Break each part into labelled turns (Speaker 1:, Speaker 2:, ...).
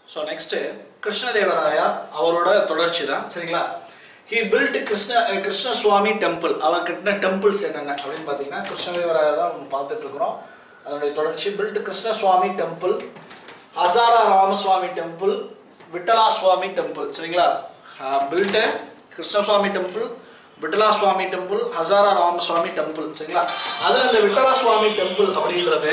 Speaker 1: So next Krishnadevaraya அவரோட தொடர்ச்சி தான் சரிங்களா he built Krishna ah Krishna Swamy temple அவர் கட்டின டெம்பிள்ஸ் என்னென்ன அப்படின்னு பார்த்தீங்கன்னா கிருஷ்ணதேவராயா தான் நம்ம பார்த்துட்டு இருக்கிறோம் அதனுடைய தொடர்ச்சி built Krishna Swamy temple Hazara Ramaswamy temple Vittala Swamy temple சரிங்களா built Krishnaswamy temple Vittala Swamy temple Hazara Ramaswamy temple சரிங்களா அதில் இந்த விட்டலா சுவாமி டெம்பிள் அப்படின்றது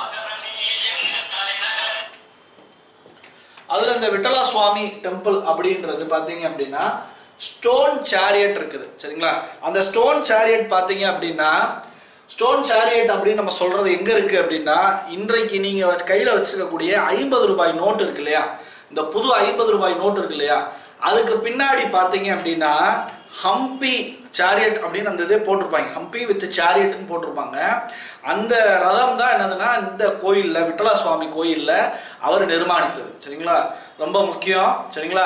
Speaker 1: அதில் இந்த விட்டலா சுவாமி டெம்பிள் அப்படின்றது பார்த்தீங்க அப்படின்னா ஸ்டோன் சேரியட் இருக்குது சரிங்களா அந்த ஸ்டோன் சேரியட் பார்த்தீங்க அப்படின்னா ஸ்டோன் சேரியட் அப்படின்னு நம்ம சொல்றது எங்க இருக்கு அப்படின்னா இன்றைக்கு நீங்க வச்சு- கையில வச்சிருக்கக்கூடிய ஐம்பது ரூபாய் நோட்டு இருக்கு இல்லையா இந்த புது ஐம்பது ரூபாய் நோட்டு இருக்கு இல்லையா அதுக்கு பின்னாடி பார்த்தீங்க அப்படின்னா ஹம்பி சேரியட் அப்படின்னு அந்த இதே போட்டிருப்பாங்க ஹம்பி வித் சேரியட்னு போட்டிருப்பாங்க அந்த ரதம் தான் என்னதுன்னா இந்த கோயிலில் விட்டலா சுவாமி கோயிலில் அவர் நிர்மாணித்தது சரிங்களா ரொம்ப முக்கியம் சரிங்களா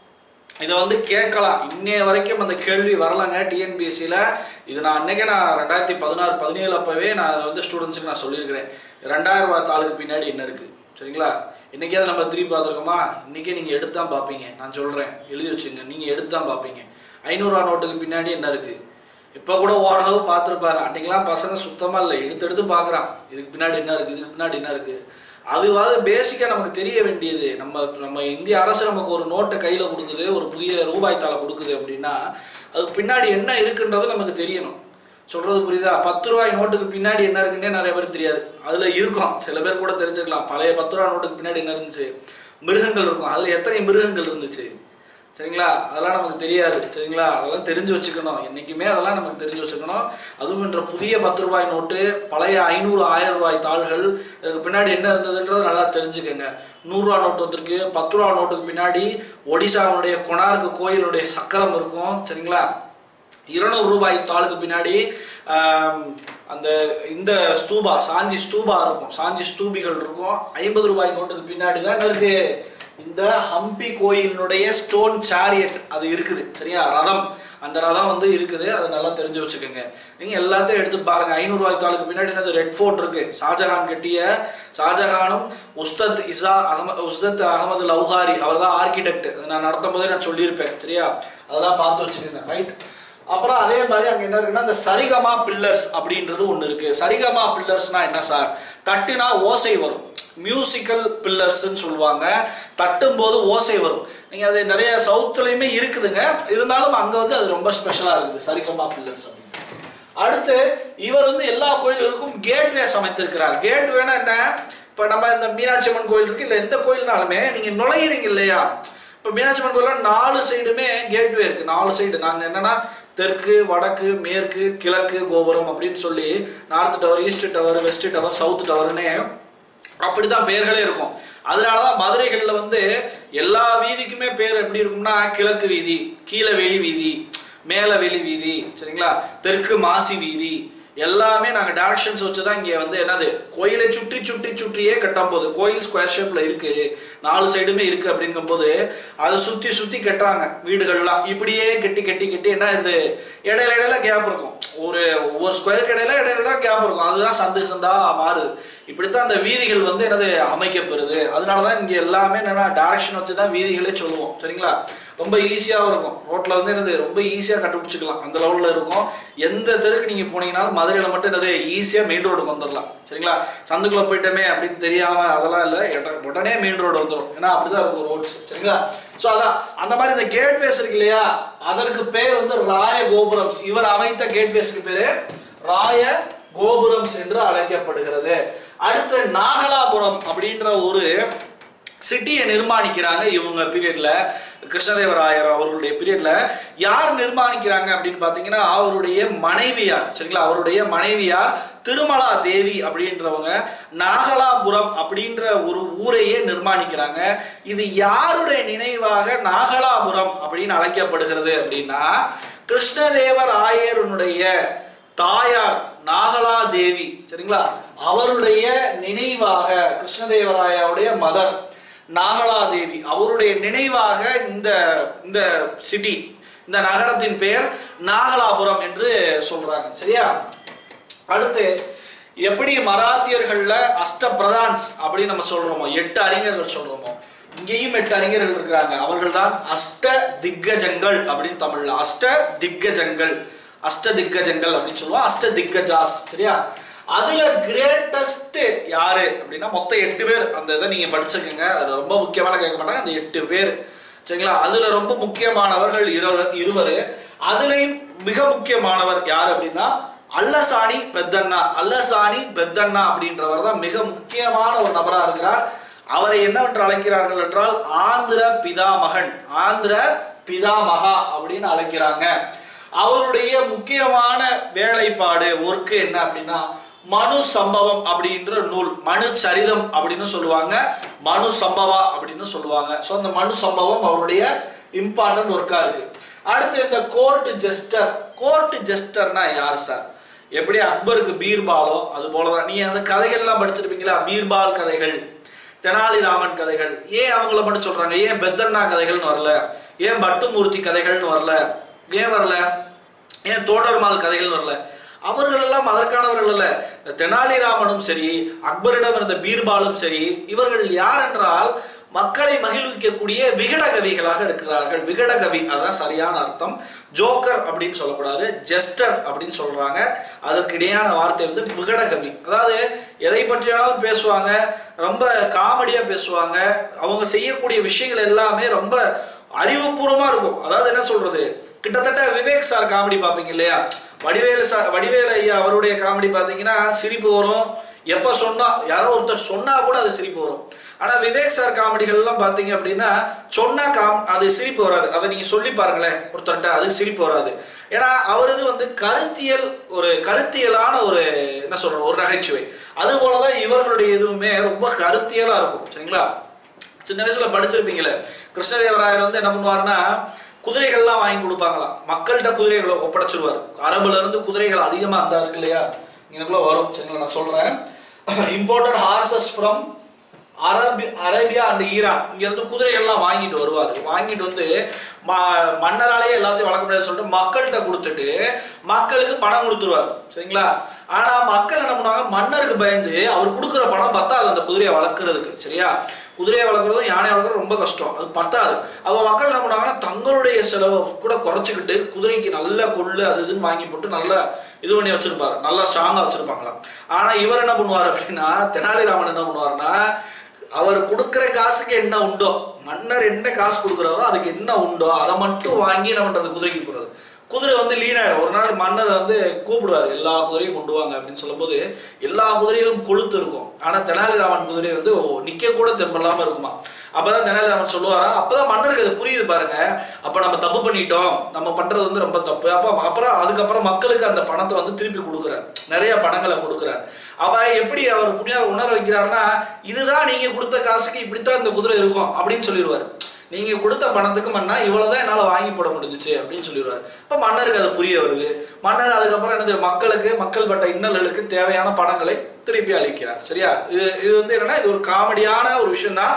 Speaker 1: இதை வந்து கேட்கலாம் இன்னைய வரைக்கும் அந்த கேள்வி வரலங்க டிஎன்பிஎஸ்சியில் இது நான் அன்னைக்கே நான் ரெண்டாயிரத்தி பதினாறு பதினேழு அப்போவே நான் அதை வந்து ஸ்டூடெண்ட்ஸுக்கு நான் சொல்லியிருக்கிறேன் ரெண்டாயிரம் ரூபாய் தாளுக்கு பின்னாடி என்ன இருக்குது சரிங்களா இன்றைக்கே நம்ம திருப்பி பார்த்துருக்கோமா இன்றைக்கே நீங்கள் எடுத்து தான் பார்ப்பீங்க நான் சொல்கிறேன் எழுதி வச்சுங்க நீங்கள் எடுத்து தான் பார்ப்பீங்க ஐநூறுரூவா நோட்டுக்கு பின்னாடி என்ன இருக்குது இப்போ கூட ஓரளவு பார்த்துருப்பாங்க அன்றைக்கெல்லாம் பசங்க சுத்தமாக இல்லை எடுத்து எடுத்து பார்க்குறான் இதுக்கு பின்னாடி என்ன இருக்குது இதுக்கு பின்னாடி என்ன இருக்குது அதுவாது பேசிக்காக நமக்கு தெரிய வேண்டியது நம்ம நம்ம இந்திய அரசு நமக்கு ஒரு நோட்டை கையில் கொடுக்குது ஒரு புதிய ரூபாய் தாளை கொடுக்குது அப்படின்னா அதுக்கு பின்னாடி என்ன இருக்குன்றது நமக்கு தெரியணும் சொல்கிறது புரியுதா பத்து ரூபாய் நோட்டுக்கு பின்னாடி என்ன இருக்குன்னே நிறைய பேர் தெரியாது அதில் இருக்கும் சில பேர் கூட தெரிஞ்சுக்கலாம் பழைய பத்து ரூபாய் நோட்டுக்கு பின்னாடி என்ன இருந்துச்சு மிருகங்கள் இருக்கும் அதில் எத்தனை மிருகங்கள் இருந்துச்சு சரிங்களா அதெல்லாம் நமக்கு தெரியாது சரிங்களா அதெல்லாம் தெரிஞ்சு வச்சுக்கணும் என்றைக்குமே அதெல்லாம் நமக்கு தெரிஞ்சு வச்சுக்கணும் அதுவும் என்ற புதிய பத்து ரூபாய் நோட்டு பழைய ஐநூறு ஆயிரம் ரூபாய் தாள்கள் இதுக்கு பின்னாடி என்ன இருந்ததுன்றதை நல்லா தெரிஞ்சுக்கங்க நூறுரூவா நோட்டு வந்திருக்கு பத்து ரூபா நோட்டுக்கு பின்னாடி ஒடிசாவுடைய கொனார்க்கு கோயிலுடைய சக்கரம் இருக்கும் சரிங்களா இருநூறு ரூபாய் தாளுக்கு பின்னாடி ஆம், அந்த இந்த ஸ்தூபா சாஞ்சி ஸ்தூபா இருக்கும் சாஞ்சி ஸ்தூபிகள் இருக்கும் ஐம்பது ரூபாய் நோட்டுக்கு பின்னாடி தான் என்ன இருக்கு இந்த ஹம்பி கோயிலினுடைய ஸ்டோன் சேரியட் அது இருக்குது சரியா ரதம் அந்த ரதம் வந்து இருக்குது அதை நல்லா தெரிஞ்சு வச்சுக்கோங்க நீங்கள் எல்லாத்தையும் எடுத்து பாருங்க ஐநூறு ரூபாய் தாளுக்கு பின்னாடி என்னது ரெட் ஃபோர்ட் இருக்கு ஷாஜஹான் கட்டிய ஷாஜஹானும் உஸ்தத் இசா அகமது உஸ்தத் அகமது லவ்ஹாரி அவர் தான் ஆர்கிடெக்ட் நான் நடத்தும் போதே நான் சொல்லியிருப்பேன் சரியா அதெல்லாம் பார்த்து வச்சுக்கோங்க ரைட் அப்புறம் அதே மாதிரி அங்க என்ன இருக்குன்னா இந்த சரிகமா பில்லர்ஸ் அப்படின்றது ஒன்று இருக்கு சரிகமா பில்லர்ஸ்னா என்ன சார் தட்டுனா ஓசை வரும் மியூசிக்கல் பில்லர்ஸ்ன்னு சொல்லுவாங்க தட்டும் போது ஓசை வரும் நீங்க அது நிறைய சவுத்துலையுமே இருக்குதுங்க இருந்தாலும் அங்க வந்து அது ரொம்ப ஸ்பெஷலா இருக்குது சரிகமா பில்லர்ஸ் அப்படின்னு அடுத்து இவர் வந்து எல்லா கோயில்களுக்கும் கேட்வே அமைத்திருக்கிறார் கேட்வேனா என்ன இப்போ நம்ம இந்த மீனாட்சி அம்மன் கோயில் இருக்கு இல்லை எந்த கோயில்னாலுமே நீங்க நுழையிறீங்க இல்லையா இப்போ மீனாட்சி அம்மன் கோயில்ல நாலு சைடுமே கேட்வே இருக்கு நாலு சைடு நாங்கள் என்னன்னா தெற்கு வடக்கு மேற்கு கிழக்கு கோபுரம் அப்படின்னு சொல்லி north tower east tower west tower south டவர்னு அப்படிதான் பெயர்களே இருக்கும் அதனாலதான் மதுரைகள்ல வந்து எல்லா வீதிக்குமே பேர் எப்படி இருக்கும்னா கிழக்கு வீதி கீழே வெளி வீதி மேல வெளி வீதி சரிங்களா தெற்கு மாசி வீதி எல்லாமே நாங்கள் டேரக்ஷன்ஸ் வச்சு தான் இங்கே வந்து என்னது கோயிலை சுற்றி சுற்றி சுற்றியே கட்டும் போது கோயில் ஸ்கொயர் ஷேப்பில் இருக்கு நாலு சைடுமே இருக்கு அப்படிங்கும்போது அதை சுற்றி சுற்றி கட்டுறாங்க வீடுகள்லாம் இப்படியே கட்டி கட்டி கட்டி என்ன இது இடையில இடையில கேப் இருக்கும் ஒரு ஒவ்வொரு ஸ்கொயருக்கு இடையில இடையில கேப் இருக்கும் அதுதான் சந்து சந்தா மாறுது இப்படித்தான் அந்த வீதிகள் வந்து என்னது அமைக்கப்பெறுது அதனால தான் இங்கே எல்லாமே என்னன்னா டைரக்ஷன் வச்சு தான் வீதிகளே சொல்லுவோம் சரிங்களா ரொம்ப ஈஸியாகவும் இருக்கும் ரோட்டில் வந்து என்னது ரொம்ப ஈஸியாக கண்டுபிடிச்சிக்கலாம் அந்த லெவலில் இருக்கும் எந்த தெருக்கு நீங்கள் போனீங்கனாலும் மதுரையில் மட்டும் என்னது ஈஸியாக மெயின் ரோடுக்கு வந்துடலாம் சரிங்களா சந்துக்குள்ளே போயிட்டோமே அப்படின்னு தெரியாமல் அதெல்லாம் இல்லை எட்ட- உடனே மெயின் ரோடு வந்துடும் ஏன்னா அப்படிதான் இருக்கும் ரோட்ஸ் சரிங்களா ஸோ அதான் அந்த மாதிரி இந்த கேட்வேஸ் இருக்கு இல்லையா அதற்கு பேர் வந்து ராய கோபுரம்ஸ் இவர் அமைத்த கேட்வேஸ்க்கு பேரு ராய கோபுரம்ஸ் என்று அழைக்கப்படுகிறது அடுத்து நாகலாபுரம் அப்படின்ற ஒரு சிட்டியை நிர்மாணிக்கிறாங்க இவங்க பீரியட்ல கிருஷ்ணதேவராயர் அவர்களுடைய பீரியட்ல யார் நிர்மாணிக்கிறாங்க அப்படின்னு பார்த்தீங்கன்னா அவருடைய மனைவியார் சரிங்களா அவருடைய மனைவியார் திருமலா தேவி அப்படின்றவங்க நாகலாபுரம் அப்படின்ற ஒரு ஊரையே நிர்மாணிக்கிறாங்க இது யாருடைய நினைவாக நாகலாபுரம் அப்படின்னு அழைக்கப்படுகிறது அப்படின்னா கிருஷ்ணதேவராயருடைய தாயார் நாகலா தேவி சரிங்களா அவருடைய நினைவாக கிருஷ்ணதேவராயாவுடைய மதர் நாகலாதேவி அவருடைய நினைவாக இந்த இந்த சிட்டி இந்த நகரத்தின் பெயர் நாகலாபுரம் என்று சொல்றாங்க சரியா அடுத்து எப்படி மராத்தியர்கள்ல அஷ்ட பிரதான்ஸ் அப்படின்னு நம்ம சொல்றோமோ எட்டு அறிஞர்கள் சொல்றோமோ இங்கேயும் எட்டு அறிஞர்கள் இருக்கிறாங்க அவர்கள்தான் அஷ்ட திக்கஜங்கள் அப்படின்னு தமிழ்ல அஷ்ட திக்கஜங்கள் அஷ்ட திக்கஜங்கள் அப்படின்னு சொல்லுவோம் அஷ்ட திக்கஜாஸ் சரியா அதுல கிரேட்டஸ்ட் யாரு அப்படின்னா மொத்தம் எட்டு பேர் அந்த இதை நீங்க படிச்சுக்கோங்க அது ரொம்ப முக்கியமான கேட்க மாட்டாங்க அந்த எட்டு பேர் சரிங்களா அதுல ரொம்ப முக்கியமானவர்கள் இருவர் இருவர் அதுலயும் மிக முக்கியமானவர் யார் அப்படின்னா அல்லசாணி பெத்தண்ணா அல்லசாணி பெத்தண்ணா அப்படின்றவர் தான் மிக முக்கியமான ஒரு நபரா இருக்கிறார் அவரை என்னவென்று அழைக்கிறார்கள் என்றால் ஆந்திர பிதாமகன் ஆந்திர பிதாமகா அப்படின்னு அழைக்கிறாங்க அவருடைய முக்கியமான வேலைப்பாடு ஒர்க்கு என்ன அப்படின்னா மனு சம்பவம் அப்படின்ற நூல் மனு சரிதம் அப்படின்னு சொல்லுவாங்க மனு சம்பவா அப்படின்னு சொல்லுவாங்க ஸோ அந்த மனு சம்பவம் அவருடைய இம்பார்ட்டன்ட் ஒர்க்கா இருக்கு அடுத்து இந்த கோர்ட் ஜெஸ்டர் கோர்ட் ஜெஸ்டர்னா யார் சார் எப்படி அக்பருக்கு பீர்பாலோ அது போலதான் நீ அந்த கதைகள்லாம் படிச்சிருப்பீங்களா பீர்பால் கதைகள் தெனாலிராமன் கதைகள் ஏன் அவங்கள மட்டும் சொல்றாங்க ஏன் பெத்தண்ணா கதைகள்னு வரல ஏன் பட்டுமூர்த்தி கதைகள்னு வரல ஏன் வரல ஏன் தோடர்மால் கதைகள்னு வரல அவர்கள் எல்லாம் அதற்கானவர்கள் அல்ல இந்த தெனாலிராமனும் சரி அக்பரிடம் இருந்த பீர்பாலும் சரி இவர்கள் யார் என்றால் மக்களை மகிழ்விக்கக்கூடிய விகடகவிகளாக இருக்கிறார்கள் விகடகவி அதான் சரியான அர்த்தம் ஜோக்கர் அப்படின்னு சொல்லக்கூடாது ஜெஸ்டர் அப்படின்னு சொல்றாங்க அதற்கு இடையான வார்த்தை வந்து விகடகவி அதாவது எதை பற்றியாலும் பேசுவாங்க ரொம்ப காமெடியா பேசுவாங்க அவங்க செய்யக்கூடிய விஷயங்கள் எல்லாமே ரொம்ப அறிவுபூர்வமா இருக்கும் அதாவது என்ன சொல்றது கிட்டத்தட்ட விவேக் சார் காமெடி பார்ப்பீங்க இல்லையா வடிவேலு சார் வடிவேலு ஐயா அவருடைய காமெடி பார்த்தீங்கன்னா சிரிப்பு வரும் எப்போ சொன்னா யாரோ ஒருத்தர் சொன்னா கூட அது சிரிப்பு வரும் ஆனா விவேக் சார் காமெடிகள் எல்லாம் பாத்தீங்க அப்படின்னா சொன்னா காம் அது சிரிப்பு வராது அதை நீங்க சொல்லி பாருங்களேன் ஒருத்தர்கிட்ட அது சிரிப்பு வராது ஏன்னா அவரது வந்து கருத்தியல் ஒரு கருத்தியலான ஒரு என்ன சொல்றோம் ஒரு நகைச்சுவை அது போலதான் இவர்களுடைய எதுவுமே ரொம்ப கருத்தியலா இருக்கும் சரிங்களா சின்ன வயசுல படிச்சிருப்பீங்களே கிருஷ்ணதேவராயர் வந்து என்ன பண்ணுவாருன்னா குதிரைகள்லாம் வாங்கி கொடுப்பாங்களாம் மக்கள்கிட்ட குதிரைகளை ஒப்படைச்சிருவார் அரபுல இருந்து குதிரைகள் அதிகமா அந்த இருக்கு இல்லையா எனக்குள்ள வரும் சரிங்களா நான் சொல்றேன் இம்போர்ட்டட் ஹார்சஸ் ஃப்ரம் அரபி அரேபியா அண்ட் ஈரான் இங்க இருந்து குதிரைகள்லாம் வாங்கிட்டு வருவார் வாங்கிட்டு வந்து ம மன்னராலேயே எல்லாத்தையும் வளர்க்க முடியாது சொல்லிட்டு மக்கள்கிட்ட கொடுத்துட்டு மக்களுக்கு பணம் கொடுத்துருவார் சரிங்களா ஆனா மக்கள் என்ன பண்ணுவாங்க மன்னருக்கு பயந்து அவர் கொடுக்குற பணம் பத்தாது அந்த குதிரையை வளர்க்குறதுக்கு சரியா குதிரையை வளர்க்குறதும் யானை வளர்க்குறதும் ரொம்ப கஷ்டம் அது பத்தாது அப்போ மக்கள் என்ன பண்ணுவாங்கன்னா தங்களுடைய செலவை கூட குறைச்சிக்கிட்டு குதிரைக்கு நல்ல கொள்ளு அது இதுன்னு வாங்கி போட்டு நல்லா இது பண்ணி வச்சிருப்பாரு நல்லா ஸ்ட்ராங்கா வச்சிருப்பாங்களாம் ஆனா இவர் என்ன பண்ணுவார் அப்படின்னா தெனாலிராமன் என்ன பண்ணுவாருன்னா அவர் கொடுக்குற காசுக்கு என்ன உண்டோ மன்னர் என்ன காசு கொடுக்குறாரோ அதுக்கு என்ன உண்டோ அதை மட்டும் வாங்கி என்ன பண்றது குதிரைக்கு போறது குதிரை வந்து லீனாயிரும் ஒரு நாள் மன்னர் வந்து கூப்பிடுவார் எல்லா குதிரையும் கொண்டு வாங்க அப்படின்னு சொல்லும்போது எல்லா குதிரையிலும் கொழுத்து இருக்கும் ஆனா தெனாலிராமன் குதிரை வந்து நிக்க கூட தெம்பலாம இருக்குமா அப்பதான் தெனாலிராமன் சொல்லுவாரா அப்பதான் மன்னருக்கு அது புரியுது பாருங்க அப்ப நம்ம தப்பு பண்ணிட்டோம் நம்ம பண்றது வந்து ரொம்ப தப்பு அப்ப அப்புறம் அதுக்கப்புறம் மக்களுக்கு அந்த பணத்தை வந்து திருப்பி கொடுக்குறார் நிறைய பணங்களை கொடுக்குறார் அவ எப்படி அவர் புண்ணியார் உணர வைக்கிறாருன்னா இதுதான் நீங்க கொடுத்த காசுக்கு இப்படித்தான் இந்த குதிரை இருக்கும் அப்படின்னு சொல்லிடுவார் நீங்க கொடுத்த பணத்துக்கு மன்னா இவ்வளவுதான் என்னால வாங்கி போட முடிஞ்சுச்சு அப்படின்னு சொல்லிடுவாரு இப்ப மன்னருக்கு அது புரிய வருது மன்னர் அதுக்கப்புறம் என்னது மக்களுக்கு மக்கள் பட்ட இன்னல்களுக்கு தேவையான பணங்களை திருப்பி அளிக்கிறார் சரியா இது இது வந்து என்னன்னா இது ஒரு காமெடியான ஒரு விஷயம் தான்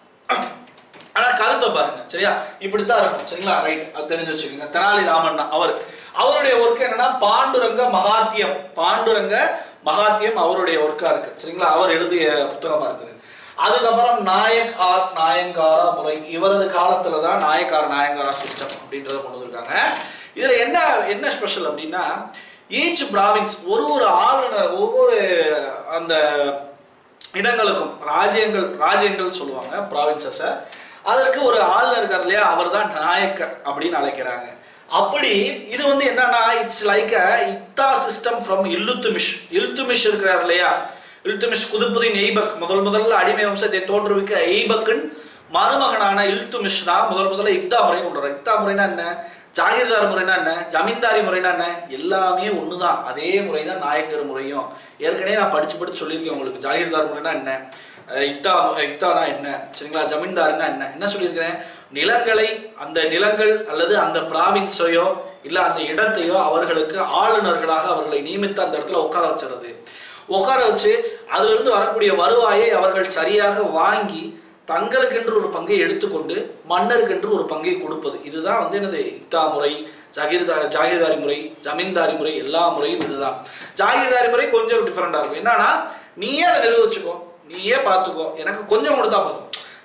Speaker 1: ஆனா கருத்தை பாருங்க சரியா இப்படித்தான் இருக்கும் சரிங்களா ரைட் அது தெரிஞ்சு வச்சுக்கோங்க தெனாலிராமன் அவர் அவருடைய ஒர்க் என்னன்னா பாண்டுரங்க மகாத்தியம் பாண்டுரங்க மகாத்தியம் அவருடைய ஒர்க்கா இருக்கு சரிங்களா அவர் எழுதிய புத்தகமா இருக்குது அதுக்கப்புறம் நாயக் ஆர் நாயங்காரா முறை இவரது காலத்துல தான் நாயக்கார் நாயங்காரா சிஸ்டம் அப்படின்றத கொண்டு வந்திருக்காங்க இதுல என்ன என்ன ஸ்பெஷல் அப்படின்னா ஈச் பிராவின்ஸ் ஒரு ஒரு ஆளுநர் ஒவ்வொரு அந்த இடங்களுக்கும் ராஜ்யங்கள் ராஜ்யங்கள் சொல்லுவாங்க ப்ராவின்சஸை அதற்கு ஒரு ஆளுநர் இருக்கார் இல்லையா அவர் தான் நாயக்கர் அப்படின்னு அழைக்கிறாங்க அப்படி இது வந்து என்னன்னா இட்ஸ் லைக் அ இத்தா சிஸ்டம் ஃப்ரம் இல்துமிஷ் இல்துமிஷ் இருக்கிறார் இல்லையா இல்துமிஷ் குதுப்புதீன் எய்பக் முதல் முதல்ல அடிமை வம்சத்தை தோற்றுவிக்க எய்பக்கின் மருமகனான இல்துமிஷ் தான் முதல் முதல்ல இக்தா முறை கொண்டு வர்றார் இக்தா முறைனா என்ன ஜாகிர்தார் முறைனா என்ன ஜமீன்தாரி முறைனா என்ன எல்லாமே ஒண்ணுதான் அதே முறை தான் நாயக்கர் முறையும் ஏற்கனவே நான் படிச்சு படிச்சு சொல்லியிருக்கேன் உங்களுக்கு ஜாகிர்தார் முறைனா என்ன அஹ் இக்தா இக்தானா என்ன சரிங்களா ஜமீன்தார்னா என்ன என்ன சொல்லியிருக்கிறேன் நிலங்களை அந்த நிலங்கள் அல்லது அந்த பிராவின்ஸையோ இல்ல அந்த இடத்தையோ அவர்களுக்கு ஆளுநர்களாக அவர்களை நியமித்து அந்த இடத்துல உட்கார வச்சிருது உட்கார வச்சு அதுல இருந்து வரக்கூடிய வருவாயை அவர்கள் சரியாக வாங்கி தங்களுக்கென்று ஒரு பங்கை எடுத்துக்கொண்டு மன்னருக்கென்று ஒரு பங்கை கொடுப்பது இதுதான் வந்து என்னது இக்தா முறை ஜாகிர்தா ஜாகிர்தாரி முறை ஜமீன்தாரி முறை எல்லா முறையும் இதுதான் ஜாகிர்தாரி முறை கொஞ்சம் டிஃப்ரெண்டா இருக்கும் என்னன்னா நீயே அதை நிர்வகிச்சுக்கோ நீயே பார்த்துக்கோ எனக்கு கொஞ்சம் கொடுத்தா போதும்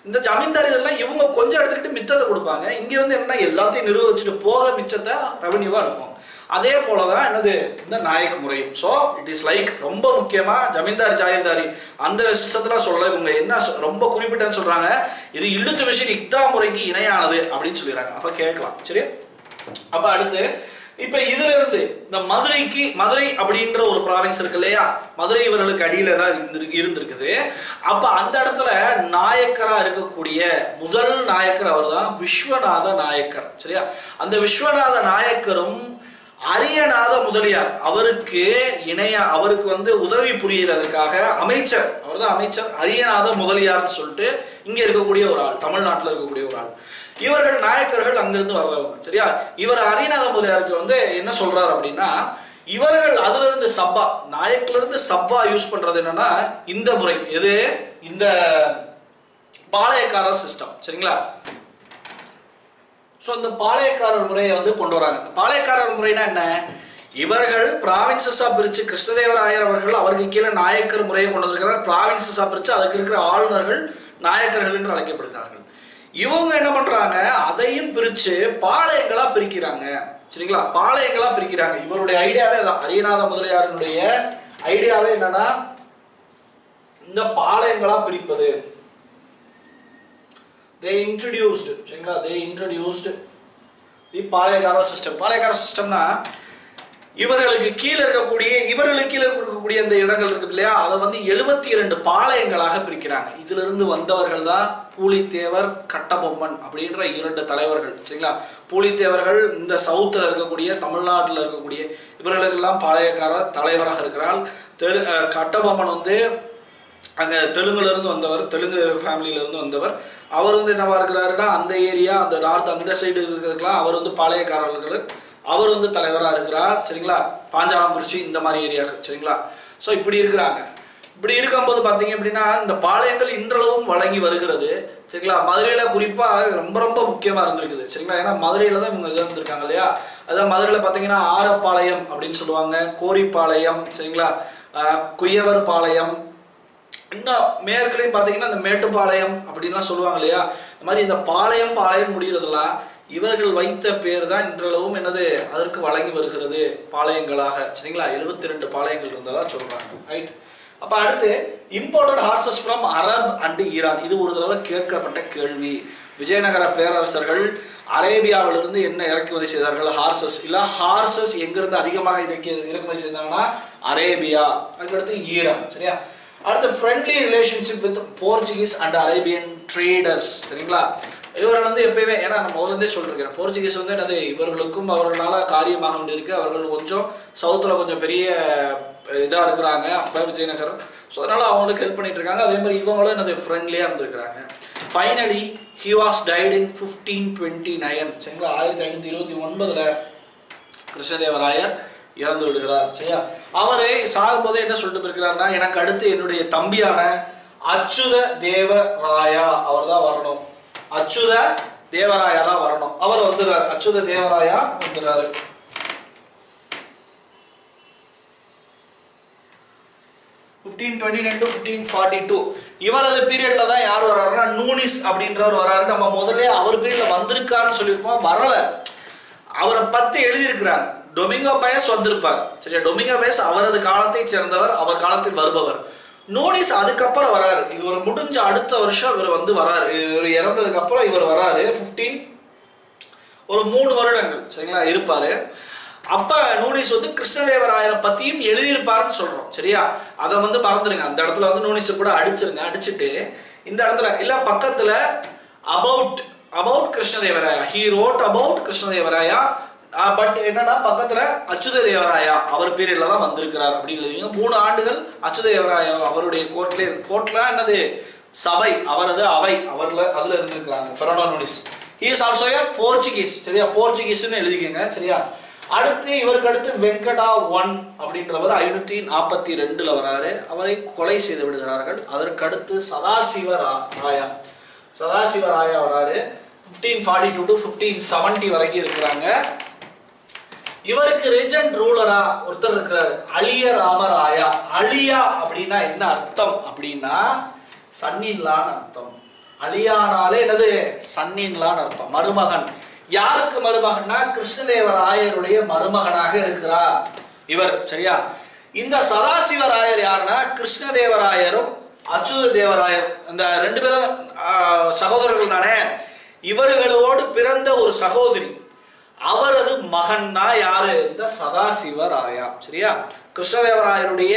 Speaker 1: இந்த ஜமீன்தார் இதெல்லாம் இவங்க கொஞ்சம் எடுத்துக்கிட்டு மிச்சத்தை கொடுப்பாங்க இங்க வந்து என்ன எல்லாத்தையும் நிர்வகிச்சுட்டு போக மிச்சத்தை ரெவன்யூவா எடுப்போம் அதே போல தான் என்னது இந்த நாயக் முறை ஸோ இட் இஸ் லைக் ரொம்ப முக்கியமா ஜமீன்தார் ஜாகிர்தாரி அந்த விஷயத்துல சொல்ல இவங்க என்ன சொ- ரொம்ப குறிப்பிட்டன்னு சொல்றாங்க இது இழுத்து விஷயம் இக்தா முறைக்கு இணையானது அப்படின்னு சொல்லிடுறாங்க அப்ப கேட்கலாம் சரி அப்ப அடுத்து இப்ப இதுல இருந்து இந்த மதுரைக்கு மதுரை அப்படின்ற ஒரு ப்ராவின்ஸ் இருக்கு இல்லையா மதுரை இவர்களுக்கு அடியில தான் இருந்து- இருந்திருக்குது அப்ப அந்த இடத்துல நாயக்கரா இருக்கக்கூடிய முதல் நாயக்கர் அவர்தான் விஸ்வநாத நாயக்கர் சரியா அந்த விஸ்வநாத நாயக்கரும் அரியநாத முதலியார் அவருக்கு இணைய அவருக்கு வந்து உதவி புரியறதுக்காக அமைச்சர் அவர்தான் அமைச்சர் அரியநாத முதலியார்னு சொல்லிட்டு இங்க இருக்கக்கூடிய ஒரு ஆள் தமிழ்நாட்டுல இருக்கக்கூடிய ஒரு ஆள் இவர்கள் நாயக்கர்கள் அங்கிருந்து வர்றவங்க சரியா இவர் அரியநாத முதலியாருக்கு வந்து என்ன சொல்றாரு அப்படின்னா இவர்கள் அதுல இருந்து சப்பா நாயக்ல இருந்து சப்பா யூஸ் பண்றது என்னன்னா இந்த முறை எது இந்த பாளையக்காரர் சிஸ்டம் சரிங்களா ஸோ இந்த பாளையக்காரர் முறையை வந்து கொண்டு வராங்க இந்த பாளையக்காரர் முறைனா என்ன இவர்கள் ப்ராவின்சஸா பிரிச்சு கிருஷ்ணதேவராயர் அவர்கள் அவருக்கு கீழே நாயக்கர் முறையை கொண்டு வந்திருக்கிறார் ப்ராவின்சஸா பிரிச்சு அதுக்கு இருக்கிற ஆளுநர்கள் நாயக்கர்கள் என்று அழைக்கப்படுகிறார்கள் இவங்க என்ன பண்றாங்க அதையும் பிரிச்சு பாளையங்களா பிரிக்கிறாங்க சரிங்களா பாளையங்களா பிரிக்கிறாங்க இவருடைய ஐடியாவே அதான் அரியநாத முதலியாரினுடைய ஐடியாவே என்னன்னா இந்த பாளையங்களா பிரிப்பது they introduced சரிங்களா they introduced the Palayakkara system Palayakkara சிஸ்டம்னா இவர்களுக்கு கீழே இருக்கக்கூடிய இவர்களுக்கு கீழே இருக்கக்கூடிய அந்த இடங்கள் இருக்குது இல்லையா அதை வந்து எழுபத்தி இரண்டு பாளையங்களாக பிரிக்கிறாங்க இதுல இருந்து வந்தவர்கள் தான் பூலித்தேவர் கட்டபொம்மன் அப்படின்ற இரண்டு தலைவர்கள் சரிங்களா பூலித்தேவர்கள் இந்த சவுத்தில் இருக்கக்கூடிய தமிழ்நாட்டில் இருக்கக்கூடிய இவர்களுக்கெல்லாம் பாளையக்கார தலைவராக இருக்கிறார் தெலு அஹ் கட்டபொம்மன் வந்து அங்கே தெலுங்குல இருந்து வந்தவர் தெலுங்கு ஃபேமிலியில இருந்து வந்தவர் அவர் வந்து என்னவா இருக்கிறாருன்னா அந்த ஏரியா அந்த நார்த் அந்த சைடு இருக்கிறதுக்கெல்லாம் அவர் வந்து பாளையக்காரர்கள் அவர் வந்து தலைவராக இருக்கிறார் சரிங்களா பாஞ்சாலங்குறிச்சி இந்த மாதிரி ஏரியாவுக்கு சரிங்களா ஸோ இப்படி இருக்கிறாங்க இப்படி இருக்கும்போது பார்த்தீங்க அப்படின்னா இந்த பாளையங்கள் இன்றளவும் வழங்கி வருகிறது சரிங்களா மதுரையில் குறிப்பாக ரொம்ப ரொம்ப முக்கியமாக இருந்திருக்குது சரிங்களா ஏன்னா மதுரையில் தான் இவங்க இது இருந்திருக்காங்க இல்லையா அதான் மதுரையில் பார்த்தீங்கன்னா ஆரப்பாளையம் அப்படின்னு சொல்லுவாங்க கோரிப்பாளையம் சரிங்களா ஆஹ் குயவர் பாளையம் இன்னும் மேற்குலையும் பார்த்தீங்கன்னா இந்த மேட்டுப்பாளையம் அப்படின்லாம் சொல்லுவாங்க இல்லையா இந்த மாதிரி இந்த பாளையம் பாளையம் முடிகிறதெல்லாம் இவர்கள் வைத்த பேர் தான் இன்றளவும் என்னது அதற்கு வழங்கி வருகிறது பாளையங்களாக சரிங்களா எழுபத்தி ரெண்டு பாளையங்கள் இருந்ததா சொல்றாங்க ரைட் அப்ப அடுத்து imported horses from Arab and Iran இது ஒரு தடவை கேட்கப்பட்ட கேள்வி விஜயநகர பேரரசர்கள் அரேபியாவிலிருந்து என்ன இறக்குமதி செய்தார்கள் ஹார்சஸ் இல்ல ஹார்சஸ் எங்கிருந்து அதிகமாக இறக்கி இறக்குமதி செய்தாங்கன்னா அரேபியா அதுக்கடுத்து ஈரான் சரியா அடுத்து friendly relationship with Portuguese and Arabian traders சரிங்களா இவர்கள் வந்து எப்பயுமே ஏன்னா நான் முதல்ல இருந்தே சொல்லிருக்கேன் போர்ச்சுகீஸ் வந்து என்னது இவர்களுக்கும் அவர்களால காரியமாக வேண்டியிருக்கு அவர்கள் கொஞ்சம் சவுத்தில் கொஞ்சம் பெரிய இதாக இருக்கிறாங்க அப்போ விஜயநகர் ஸோ அதனால அவங்களுக்கு ஹெல்ப் பண்ணிட்டு இருக்காங்க அதே மாதிரி இவங்களும் என்னது ஃப்ரெண்ட்லியாக இருந்திருக்கிறாங்க finally he was died in fifteen twenty nine சரிங்களா ஆயிரத்தி ஐநூற்றி இருபத்தி ஒன்பதுல கிருஷ்ணதேவராயர் இறந்து விடுகிறார் சரியா அவரு சாகும்போது என்ன சொல்லிட்டு இருக்கிறார்னா எனக்கு அடுத்து என்னுடைய தம்பியான அச்சுத தேவராயா அவர் தான் வரணும் அச்சுத தேவராயா தான் வரணும் அவர் வந்துடுறாரு அச்சுத தேவராயா வந்துடுறாரு fifteen twenty nine to fifteen forty two இவரது பீரியட்ல தான் யார் வர்றாருன்னா நூனிஸ் அப்படின்றவர் வராரு நம்ம முதல்ல அவர் பீரியட்ல வந்திருக்காருன்னு சொல்லியிருப்போம் வரல அவரை பத்தி எழுதியிருக்கிறார் டொமிங்கோ பயஸ் வந்திருப்பார் சரியா டொமிங்கோ பயஸ் அவரது காலத்தை சேர்ந்தவர் அவர் காலத்தில் வருபவர் நோனிஸ் அதுக்கப்புறம் வராரு இவர் முடிஞ்ச அடுத்த வருஷம் இவர் வந்து வராரு இவர் இறந்ததுக்கு அப்புறம் இவர் வராரு 15 ஒரு மூணு வருடங்கள் சரிங்களா இருப்பாரு அப்ப நூனிஸ் வந்து கிருஷ்ணதேவராயரை பத்தியும் எழுதியிருப்பாருன்னு சொல்றோம் சரியா அதை வந்து மறந்துடுங்க அந்த இடத்துல வந்து நூனிஸ் கூட அடிச்சிருங்க அடிச்சுட்டு இந்த இடத்துல இல்ல பக்கத்துல about about Krishnadevaraya he rode about Krishnadevaraya but என்னன்னா பக்கத்துல அச்சுத தேவராயா அவர் பீரியட்ல தான் வந்திருக்கிறார் அப்படின்னு எழுதுவீங்க மூணு ஆண்டுகள் அச்சுத தேவராயா அவருடைய கோர்ட்ல கோர்ட்ல என்னது சபை அவரது அவை அவர்ல அதுல இருந்திருக்கிறாங்க Fernao Nuniz he is also a Portuguese சரியா போர்ச்சுகீஸ்னு எழுதிக்கங்க சரியா அடுத்து இவருக்கு அடுத்து வெங்கடா ஒன் அப்படின்றவர் ஐநூத்தி நாற்பத்தி ரெண்டுல வராரு அவரை கொலை செய்து விடுகிறார்கள் அதற்கு அடுத்து சதாசிவ ரா- ராயா சதாசிவ ராயா வராரு fifteen forty two to fifteen seventy வரைக்கும் இருக்கிறாங்க இவருக்கு ரெஜெண்ட் ரூலரா ஒருத்தர் இருக்கிறாரு அலிய ராமராயா அலியா அப்படின்னா என்ன அர்த்தம் அப்படின்னா சன்னின்லான்னு அர்த்தம் அலியானாலே என்னது சன்னின்லான்னு அர்த்தம் மருமகன் யாருக்கு மருமகன்னா கிருஷ்ணதேவராயருடைய மருமகனாக இருக்கிறார் இவர் சரியா இந்த சதாசிவராயர் யாருன்னா கிருஷ்ணதேவராயரும் அச்சுத தேவராயர் இந்த ரெண்டு பேரும் ஆஹ், சகோதரர்கள் தானே இவர்களோடு பிறந்த ஒரு சகோதரி அவரது மகன் தான் யாரு இந்த சதாசிவராயா சரியா கிருஷ்ணதேவராயருடைய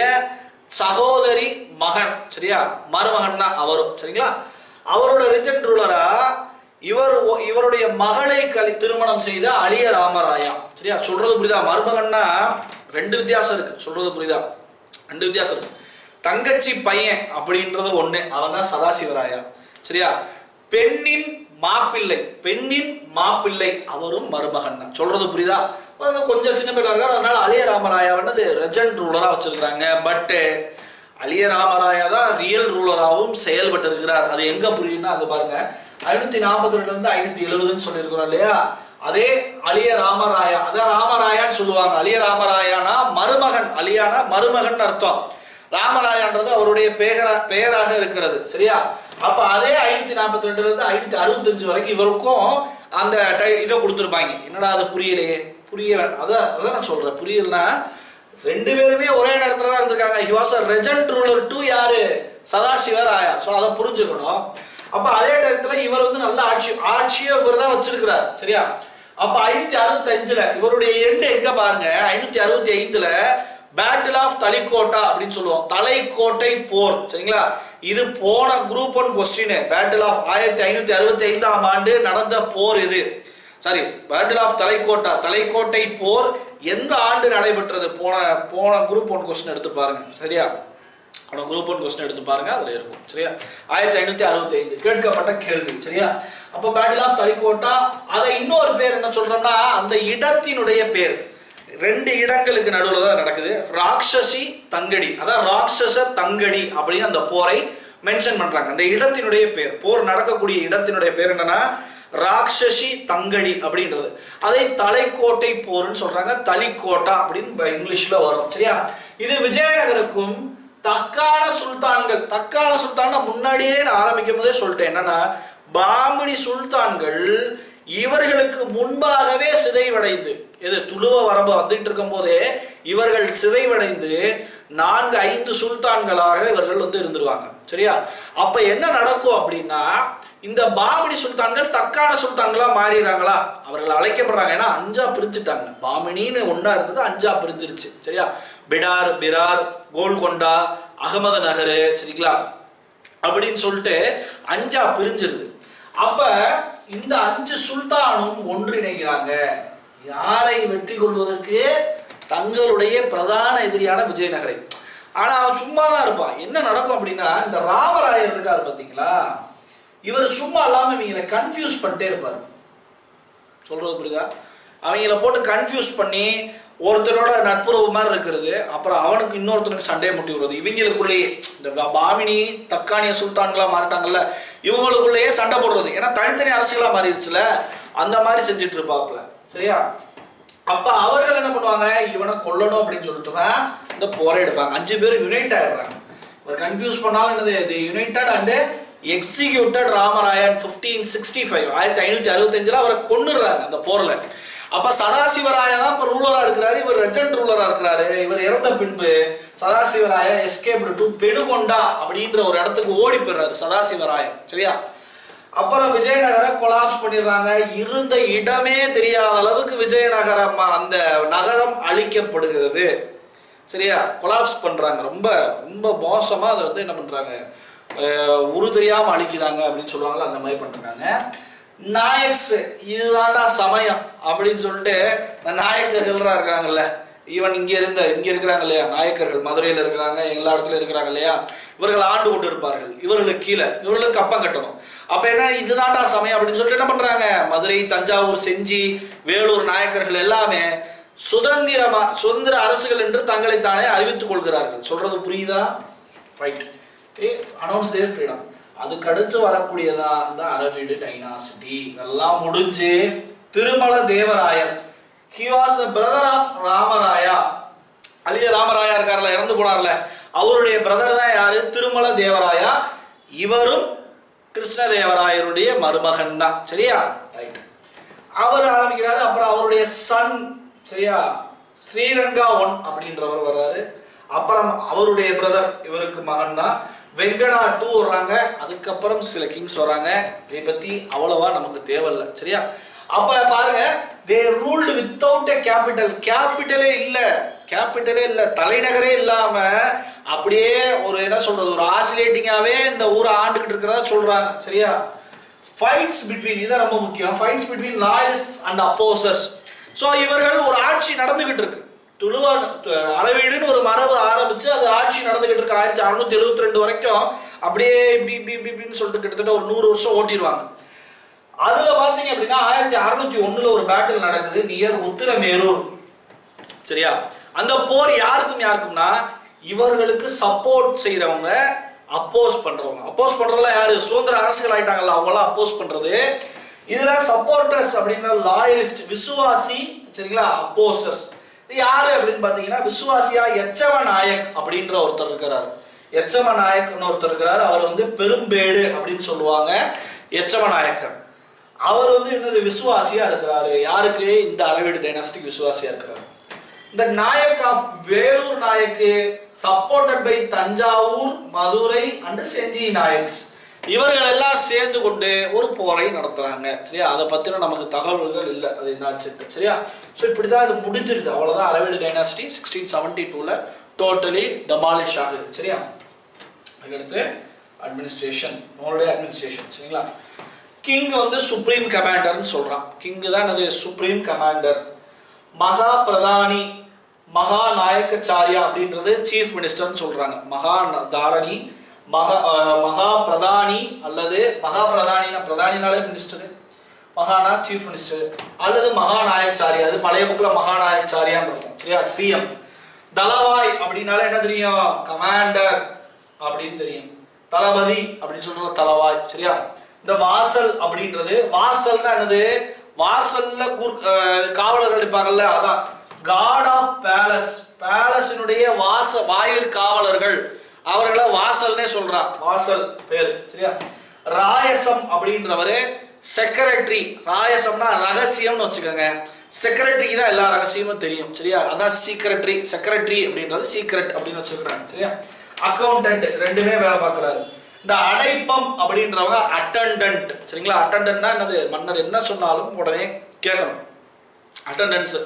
Speaker 1: சகோதரி மகன் சரியா மருமகன் தான் அவரும் சரிங்களா அவரோட ரிஜென்ட் ரூலரா இவர் ஒ- இவருடைய மகளை கலி திருமணம் செய்த அழிய ராமராயா சரியா சொல்றது புரியுதா மருமகன்னா ரெண்டு வித்தியாசம் இருக்கு சொல்றது புரியுதா ரெண்டு வித்தியாசம் இருக்கு தங்கச்சி பையன் அப்படின்றது ஒண்ணு அவன் தான் சதாசிவராயா சரியா பெண்ணின் மாப்பிள்ளை பெண்ணின் மாப்பிள்ளை அவரும் மருமகன் தான் சொல்றது புரியுதா அது கொஞ்சம் சின்ன பேர் இருக்காரு அதனால அழிய ராமராயாவனது ரெஜென்ட் ரூலரா வச்சிருக்காங்க பட் அழிய ராமராயா தான் ரியல் ரூலராகவும் செயல்பட்டு இருக்கிறார் அது எங்க புரியும்னா அது பாருங்க ஐநூத்தி நாற்பத்தி ரெண்டுல இருந்து ஐநூத்தி எழுபதுன்னு சொல்லியிருக்கிறோம் இல்லையா அதே அழிய ராமராயா அதான் ராமராயான்னு சொல்லுவாங்க அழிய ராமராயானா மருமகன் அழியானா மருமகன் அர்த்தம் ராமராயான்றது அவருடைய பெயரா பெயராக இருக்கிறது சரியா அப்ப அதே ஐநூத்தி நாற்பத்தி ரெண்டுல இருந்து ஐநூத்தி அறுபத்தஞ்சு வரைக்கும் இவருக்கும் அந்த டை- இதை கொடுத்துருப்பாங்க என்னடா அது புரியலையே புரிய வே- அதான் அதான் நான் சொல்றேன் புரியலனா ரெண்டு பேருமே ஒரே நேரத்துல தான் இருந்திருக்காங்க he was a regent ruler to யாரு சதாசிவர் ஆயார் ஸோ அதை புரிஞ்சுக்கணும் அப்ப அதே நேரத்துல இவர் வந்து நல்ல ஆட்சி ஆட்சியை இவர் தான் வச்சிருக்கிறார் சரியா அப்ப ஐநூத்தி அறுபத்தி அஞ்சுல இவருடைய எண்டு எங்க பாருங்க ஐநூத்தி அறுபத்தி ஐந்துல பேட்டில் ஆஃப் தலிக்கோட்டா அப்படின்னு சொல்லுவோம் தலைக்கோட்டை போர் சரிங்களா இது போன group one question battle of ஆயிரத்தி ஐநூத்தி அறுபத்தி ஐந்தாம் ஆண்டு நடந்த போர் இது sorry battle of Talikota Talaikottai போர் எந்த ஆண்டு நடைபெற்றது போன போன குரூப் ஒன் கொஸ்டின் எடுத்து பாருங்க சரியா அவனோட குரூப் ஒன் கொஸ்டின் எடுத்து பாருங்க அதுல இருக்கும் சரியா ஆயிரத்தி ஐநூத்தி அறுபத்தி ஐந்து கேட்கப்பட்ட கேள்வி சரியா அப்ப பேட்டில் ஆஃப் தலிக்கோட்டா அதை இன்னொரு பேர் என்ன சொல்றோம்னா அந்த இடத்தினுடைய பேர் ரெண்டு இடங்களுக்கு நடுவில் தான் நடக்குது ராட்சசி தங்கடி அதான் ராட்சச தங்கடி அப்படின்னு அந்த போரை மென்ஷன் பண்றாங்க அந்த இடத்தினுடைய பேர் போர் நடக்கக்கூடிய இடத்தினுடைய பேர் என்னன்னா ராட்சசி தங்கடி அப்படின்றது அதை தலைக்கோட்டை போர்னு சொல்றாங்க தலிக்கோட்டா அப்படின்னு இப்ப இங்கிலீஷ்ல வரும் சரியா இது விஜயநகருக்கும் தக்கான சுல்தான்கள் தக்கான சுல்தான் நான் முன்னாடியே நான் ஆரம்பிக்கும் போதே சொல்லிட்டேன் என்னன்னா பாமினி சுல்தான்கள் இவர்களுக்கு முன்பாகவே சிதைவடைந்து எது துளுவ வரம்பு வந்துட்டு இருக்கும் போதே இவர்கள் சிதைவடைந்து நான்கு ஐந்து சுல்தான்களாக இவர்கள் வந்து இருந்துருவாங்க சரியா அப்ப என்ன நடக்கும் அப்படின்னா இந்த பாமினி சுல்தான்கள் தக்கான சுல்தான்களா மாறிடுறாங்களா அவர்கள் அழைக்கப்படுறாங்க ஏன்னா அஞ்சா பிரிஞ்சுட்டாங்க பாமினின்னு ஒண்ணா இருந்தது அஞ்சா பிரிஞ்சிருச்சு சரியா பிடார் பிரார் கோல்கொண்டா அகமது நகர் சரிங்களா அப்படின்னு சொல்லிட்டு அஞ்சா பிரிஞ்சிருது அப்ப இந்த அஞ்சு சுல்தானும் ஒன்றிணைகிறாங்க யாரை வெற்றி கொள்வதற்கு தங்களுடைய பிரதான எதிரியான விஜயநகரை ஆனா அவன் சும்மா தான் இருப்பான் என்ன நடக்கும் அப்படின்னா இந்த ராமராயர் இருக்காரு பாத்தீங்களா இவர் சும்மா இல்லாம இவங்களை கன்ஃபியூஸ் பண்ணிட்டே இருப்பாரு சொல்றது புரியுதா அவங்கள போட்டு கன்ஃபியூஸ் பண்ணி ஒருத்தரோட நட்புறவு மாதிரி இருக்கிறது அப்புறம் அவனுக்கு இன்னொருத்தனுக்கு சண்டையை முட்டி விடுறது இவங்களுக்குள்ளேயே இந்த வ- பாமினி தக்கானிய சுல்தான்களா மாறிட்டாங்கல்ல இவங்களுக்குள்ளேயே சண்டை போடுறது ஏன்னா தனித்தனி அரசுகளா மாறிடுச்சுல அந்த மாதிரி செஞ்சுட்டு இருப்பாப்ல சரியா அப்ப அவர்கள் என்ன பண்ணுவாங்க இவனை கொல்லணும் அப்படின்னு சொல்லிட்டு தான் இந்த போரை எடுப்பாங்க அஞ்சு பேர் யுனைட் ஆயிடுறாங்க ஒரு கன்ஃபியூஸ் பண்ணாலும் என்னது இது united and executed Ramarayan fifteen sixty five ஆயிரத்தி ஐநூத்தி அறுபத்தஞ்சுல அவரை கொன்னுடுறாங்க அந்த போர்ல அப்ப சதாசிவராயா தான் இப்ப ரூலரா இருக்கிறாரு இவர் ரெஜென்ட் ரூலரா இருக்கிறாரு இவர் இறந்த பின்பு சதாசிவராய எஸ்கேப் டு பெணுகொண்டா அப்படின்ற ஒரு இடத்துக்கு ஓடி போயிடுறாரு சதாசிவராயன் சரியா அப்புறம் விஜயநகரை கொலாப்ஸ் பண்ணிடுறாங்க இருந்த இடமே தெரியாத அளவுக்கு விஜயநகரம் அந்த நகரம் அழிக்கப்படுகிறது சரியா கொலாப்ஸ் பண்றாங்க ரொம்ப ரொம்ப மோசமா அதை வந்து என்ன பண்றாங்க அஹ், உரு தெரியாம அழிக்கிறாங்க அப்படின்னு சொல்லுவாங்கல்ல அந்த மாதிரி பண்றாங்க நாயக்ஸ் இதுதான்டா சமயம் அப்படின்னு சொல்லிட்டு இந்த நாயக்கர்கள்லாம் இருக்காங்கல்ல ஈவன் இங்க இருந்த இங்க இருக்கிறாங்க இல்லையா நாயக்கர்கள் மதுரையில இருக்கிறாங்க எல்லா இடத்துல இருக்கிறாங்க இல்லையா இவர்கள் ஆண்டு கொண்டு இருப்பார்கள் இவர்களுக்கு கீழே இவர்களுக்கு கப்பம் கட்டணும் அப்ப என்ன இதுதான்டா சமயம் அப்படின்னு சொல்லிட்டு என்ன பண்றாங்க மதுரை தஞ்சாவூர் செஞ்சி வேலூர் நாயக்கர்கள் எல்லாமே சுதந்திரமா சுதந்திர அரசுகள் என்று தங்களை தானே அறிவித்துக் கொள்கிறார்கள் சொல்றது புரியுதா ரைட் அனௌன்ஸ் தேர் ஃப்ரீடம் அதுக்கு அடுத்து வரக்கூடியதா இந்த அரவீடு டைனாசிட்டி இதெல்லாம் முடிஞ்சு Tirumala Devarayar he was brother of Ramaraya அழிய ராமராயா இருக்கார்ல இறந்து போனார்ல அவருடைய பிரதர் தான் யாரு திருமல தேவராயா இவரும் கிருஷ்ணதேவராயருடைய மருமகன் தான் சரியா ரைட் அவர் ஆரம்பிக்கிறாரு அப்புறம் அவருடைய சன் சரியா ஸ்ரீரங்கா ஒன் அப்படின்றவர் வர்றாரு அப்புறம் அவருடைய பிரதர் இவருக்கு மகன் தான் வெங்கடா டூ வர்றாங்க அதுக்கப்புறம் சில கிங்ஸ் வராங்க இதை பத்தி அவ்வளவா நமக்கு தேவையில்லை சரியா அப்ப பாருங்க they ruled without a capital கேபிட்டலே இல்ல கேபிட்டலே இல்ல தலைநகரே இல்லாம அப்படியே ஒரு என்ன சொல்றது ஒரு ஆசிலேட்டிங்காவே இந்த ஊரை ஆண்டுகிட்டு இருக்கிறதா சொல்றாங்க சரியா ஃபைட்ஸ் பிட்வீன் இதான் ரொம்ப முக்கியம் fights between loyalist and opposers so இவர்கள் ஒரு ஆட்சி நடந்துகிட்டு இருக்கு துளுவா அளவீடுன்னு ஒரு மரபு ஆரம்பிச்சு அது ஆட்சி நடந்துகிட்டு இருக்கு ஆயிரத்தி அறுநூத்தி எழுபத்தி ரெண்டு வரைக்கும் அப்படியே இப்படி இப்படி இப்படி இப்படின்னு சொல்லிட்டு கிட்டத்தட்ட ஒரு நூறு வருஷம் ஓட்டிடுவாங்க அதுல பாத்தீங்க அப்படின்னா ஆயிரத்தி அறுநூத்தி ஒண்ணுல ஒரு பேட்டில் நடக்குது நியர் உத்திரமேரூர் சரியா அந்த போர் யாருக்கும் யாருக்கும்னா இவர்களுக்கு சப்போர்ட் செய்றவங்க அப்போஸ் பண்றவங்க அப்போஸ் பண்றதுலாம் யாரு சுதந்திர அரசுகள் ஆயிட்டாங்கல்ல அவங்களாம் அப்போஸ் பண்றது இதுல சப்போர்ட்டர்ஸ் அப்படின்னா லாயலிஸ்ட் விசுவாசி சரிங்களா அப்போசர்ஸ் இது யாரு அப்படின்னு பாத்தீங்கன்னா விசுவாசியா எச்சவ நாயக் அப்படின்ற ஒருத்தர் இருக்கிறார் எச்சவ நாயக்னு ஒருத்தர் இருக்கிறார் அவர் வந்து பெரும்பேடு அப்படின்னு சொல்லுவாங்க எச்சவ நாயக்கர் அவர் வந்து என்னது விசுவாசியா இருக்கிறாரு யாருக்கு இந்த அரவிடு டைனாஸ்டிக் விசுவாசியா இருக்கிறாரு இந்த Nayak of Vellore Nayak supported by Thanjavur Madurai and Senji Nayaks இவர்கள் எல்லாம் சேர்ந்து கொண்டு ஒரு போரை நடத்துறாங்க சரியா அதை பத்தின நமக்கு தகவல்கள் இல்லை அது என்னாச்சுட்டு சரியா ஸோ இப்படிதான் இது முடிஞ்சிருது அவ்வளவுதான் அரவிடு டைனாஸ்டி சிக்ஸ்டீன் செவன்டி டூல டோட்டலி டெமாலிஷ் ஆகுது சரியா அதுக்கடுத்து அட்மினிஸ்ட்ரேஷன் நம்மளுடைய அட்மினிஸ்ட்ரேஷன் சரிங்களா கிங் வந்து சுப்ரீம் கமாண்டர்னு சொல்றான் கிங் தான் அது சுப்ரீம் கமாண்டர் மகா பிரதானி மகா நாயக்கச்சாரியா அப்படின்றது சீஃப் மினிஸ்டர்னு சொல்றாங்க மகா ந- தாரணி மகா அஹ், மகா பிரதானி அல்லது மகா பிரதானினா பிரதானினாலே மினிஸ்டர் மகானா சீஃப் மினிஸ்டர் அல்லது மகாநாயகச்சாரியா அது பழைய புக்ல மகாநாயகச்சாரியான்னு இருக்கும் சரியா சிஎம் தலவாய் அப்படின்னாலே என்ன தெரியும் கமாண்டர் அப்படின்னு தெரியும் தளபதி அப்படின்னு சொல்றது தலவாய் சரியா இந்த வாசல் அப்படின்றது வாசல்னா என்னது வாசல்ல குர் அஹ் காவலர்கள் இருப்பாங்கல்ல அதான் காட் ஆஃப் பேலஸ் பேலஸினுடைய வாச வாயிற் காவலர்கள் அவர்களை வாசல்னே சொல்றான் வாசல் பேரு சரியா ராயசம் அப்படின்றவரு செக்ரட்டரி ராயசம்னா ரகசியம்னு வச்சுக்கோங்க செக்ரட்டரிக்கு தான் எல்லா ரகசியமும் தெரியும் சரியா அதான் சீக்ரெட்டரி செக்ரட்டரி அப்படின்றது சீக்ரெட் அப்படின்னு வச்சுக்கிறாங்க சரியா அக்கௌண்டன்ட் ரெண்டுமே வேலை பார்க்குறாரு இந்த அடைப்பம் அப்படின்றவங்க அட்டண்டன்ட் சரிங்களா அட்டண்டன்ட்னா என்னது மன்னர் என்ன சொன்னாலும் உடனே கேட்கணும் அட்டண்டன்ஸ்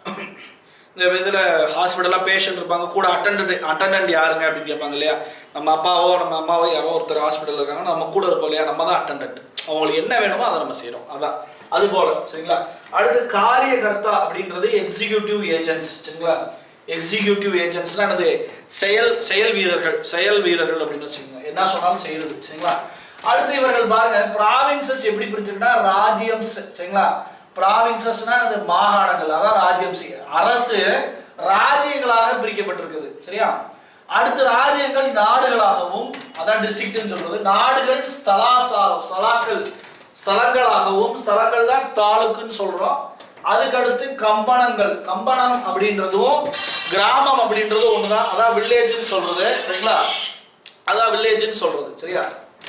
Speaker 1: இந்த இதில் ஹாஸ்பிட்டலாக பேஷண்ட் இருப்பாங்க கூட அட்டண்டன்ட் அட்டண்டன்ட் யாருங்க அப்படின்னு கேட்பாங்க இல்லையா நம்ம அப்பாவோ நம்ம அம்மாவோ யாரோ ஒருத்தர் ஹாஸ்பிட்டல் இருக்காங்க நம்ம கூட இருப்போம் இல்லையா நம்ம தான் அட்டண்டன்ட் அவங்களுக்கு என்ன வேணுமோ அதை நம்ம செய்கிறோம் அதான் அது போல சரிங்களா அடுத்து காரியகர்த்தா அப்படின்றது எக்ஸிக்யூட்டிவ் ஏஜென்ட்ஸ் சரிங்களா எக்ஸிக்யூட்டிவ் ஏஜென்ட்ஸ்னா என்னது செயல் செயல் வீரர்கள் செயல் வீரர்கள் அப்படின்னு வச்சுக்கோங்க என்ன சொன்னாலும் செய்யறது சரிங்களா அடுத்து இவர்கள் பாருங்க ப்ராவின்சஸ் எப்படி பிரிச்சிருக்குன்னா ராஜ்யம்ஸ் சரிங்களா ப்ராவின்சஸ்னா அது மாகாணங்கள் அதான் ராஜ்யம் அரசு ராஜ்யங்களாக பிரிக்கப்பட்டிருக்குது சரியா அடுத்து ராஜ்யங்கள் நாடுகளாகவும் அதான் டிஸ்ட்ரிக்ட்னு சொல்றது நாடுகள் ஸ்தலாசா ஸ்தலாக்கள் ஸ்தலங்களாகவும் ஸ்தலங்கள் தான் தாலுக்குன்னு சொல்றோம் அதுக்கடுத்து கம்பனங்கள் கம்பனம் அப்படின்றதும் கிராமம் அப்படின்றதும் ஒண்ணுதான் அதான் வில்லேஜ்னு சொல்றது சரிங்களா அதான் வில்லேஜ்னு சொல்றது சரியா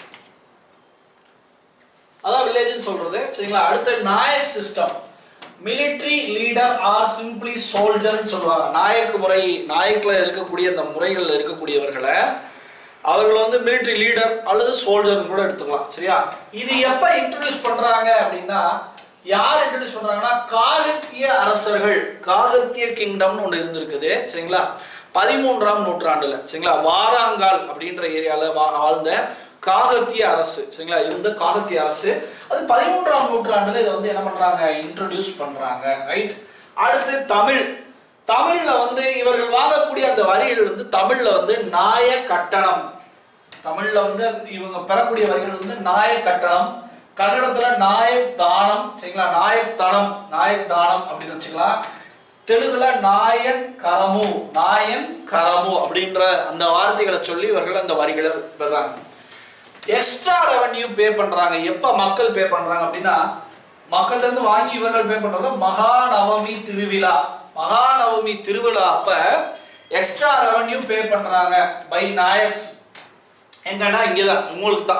Speaker 1: அதான் வில்லேஜ்னு சொல்றது சரிங்களா அடுத்து Nayak system military leader or simply சோல்ஜர்னு சொல்லுவாங்க நாயக் முறை நாயக்ல இருக்கக்கூடிய அந்த முறைகள்ல இருக்கக்கூடியவர்களை அவர்கள் வந்து மிலிட்ரி லீடர் அல்லது சோல்ஜர் கூட எடுத்துக்கலாம் சரியா இது எப்ப இன்ட்ரடியூஸ் பண்றாங்க அப்படின்னா யார் இன்ட்ரடியூஸ் பண்றாங்கன்னா காகத்திய அரசர்கள் காகத்திய கிங்டம்னு ஒன்று இருந்திருக்குது சரிங்களா பதிமூன்றாம் நூற்றாண்டுல சரிங்களா வாராங்கால் அப்படின்ற ஏரியால வா- வாழ்ந்த காகத்திய அரசு சரிங்களா இருந்த காகத்திய அரசு அது பதிமூன்றாம் நூற்றாண்டுல இதை வந்து என்ன பண்றாங்க இன்ட்ரடியூஸ் பண்றாங்க ரைட் அடுத்து தமிழ் தமிழ்ல வந்து இவர்கள் வாங்கக்கூடிய அந்த வரிகள் வந்து தமிழ்ல வந்து நாய கட்டணம் தமிழ்ல வந்து இவங்க பெறக்கூடிய வரிகள் வந்து நாய கட்டணம் கன்னடத்துல நாயக் தானம் சரிங்களா நாயக் தனம் நாயக் தானம் அப்படின்னு வச்சுக்கலாம் தெலுங்குல நாயன் கரமு நாயன் கரமு அப்படின்ற அந்த வார்த்தைகளை சொல்லி இவர்கள் அந்த வரிகளை பெறாங்க எக்ஸ்ட்ரா ரெவன்யூ பே பண்றாங்க எப்ப மக்கள் பே பண்றாங்க அப்படின்னா மக்கள்ல இருந்து வாங்கி இவர்கள் பே பண்றது மகாநவமி திருவிழா மகாநவமி திருவிழா அப்ப எக்ஸ்ட்ரா ரெவன்யூ பே பண்றாங்க பை நாயக்ஸ் எங்கன்னா இங்கதான் உங்களுக்கு தான்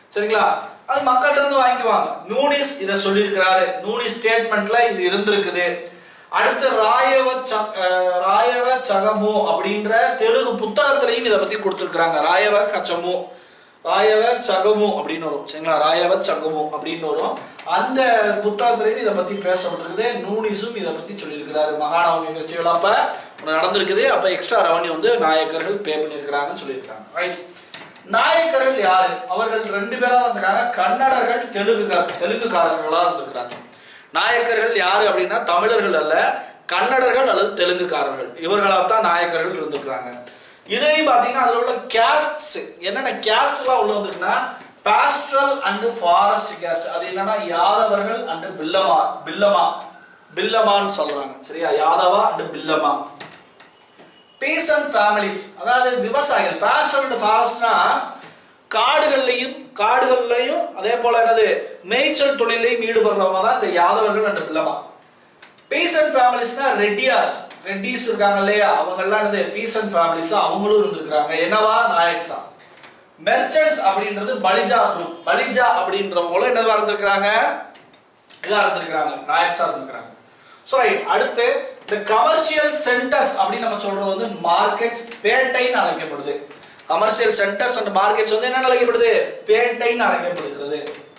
Speaker 1: சரிங்களா அது மக்கள்கிட்ட இருந்து வாங்கிக்குவாங்க நூனிஸ் இதை சொல்லியிருக்கிறாரு நூனிஸ் ஸ்டேட்மெண்ட்ல இது இருந்திருக்குது அடுத்து ராயவ ச- அஹ் ராயவ சகமு அப்படின்ற தெலுங்கு புத்தகத்திலையும் இதை பத்தி கொடுத்துருக்காங்க ராயவ கச்சமு ராயவ சகமு அப்படின்னு வரும் சரிங்களா ராயவ சகமு அப்படின்னு வரும் அந்த புத்தகத்திலையும் இதை பத்தி பேசப்பட்டிருக்குது நூனிஸும் இதை பத்தி சொல்லியிருக்கிறாரு மகாநவமி ஃபெஸ்டிவல் அப்ப ஒண்ணு நடந்திருக்குது அப்ப எக்ஸ்ட்ரா ரெவன்யூ வந்து நாயக்கர்கள் பே பண்ணியிருக்கிறாங்கன்னு சொல்லியிருக்காங்க ரைட் நாயக்கர்கள் யாரு அவர்கள் ரெண்டு பேரா இருந்திருக்காங்க கன்னடர்கள் தெலுங்கு தெலுங்குக்காரர்களா இருந்திருக்கிறாங்க நாயக்கர்கள் யாரு அப்படின்னா தமிழர்கள் அல்ல கன்னடர்கள் அல்லது தெலுங்குக்காரர்கள் இவர்களால் தான் நாயக்கர்கள் இருந்திருக்கிறாங்க இதையும் பார்த்தீங்கன்னா அதில் உள்ள கேஸ்ட்ஸ் என்னென்ன கேஸ்ட்லாம் உள்ள வந்திருக்குன்னா பாஸ்ட்ரல் அண்ட் ஃபாரஸ்ட் கேஸ்ட் அது என்னன்னா யாதவர்கள் அண்ட் பில்லமா பில்லமா பில்லமான்னு சொல்றாங்க சரியா Yadava and Billama peasant families அதாவது விவசாயிகள் பாஸ்டர் அண்ட் ஃபாரஸ்ட்னா காடுகள்லையும் காடுகள்லையும் அதே போல என்னது மேய்ச்சல் தொழிலையும் ஈடுபடுறவங்க தான் இந்த யாதவர்கள் என்ற பிள்ளமா பீசன் ஃபேமிலிஸ்னா ரெட்டியாஸ் ரெட்டிஸ் இருக்காங்க இல்லையா அவங்கெல்லாம் என்னது பீசன் ஃபேமிலிஸ் அவங்களும் இருந்திருக்கிறாங்க என்னவா நாயக்ஸா மெர்ச்சன்ட்ஸ் அப்படின்றது பலிஜா குரூப் பலிஜா அப்படின்றவங்களும் என்னவா இருந்திருக்கிறாங்க இதா இருந்திருக்கிறாங்க நாயக்ஸா இருந்திருக்கிறாங்க ஸோ ரைட் அடுத்து இந்த கமர்ஷியல் சென்டர்ஸ் அப்படின்னு நம்ம சொல்றது வந்து மார்க்கெட்ஸ் பேட்டைன்னு அழைக்கப்படுது கமர்ஷியல் சென்டர்ஸ் அண்ட் மார்க்கெட்ஸ் வந்து என்ன அழைக்கப்படுது பேட்டைன்னு அழைக்கப்படுகிறது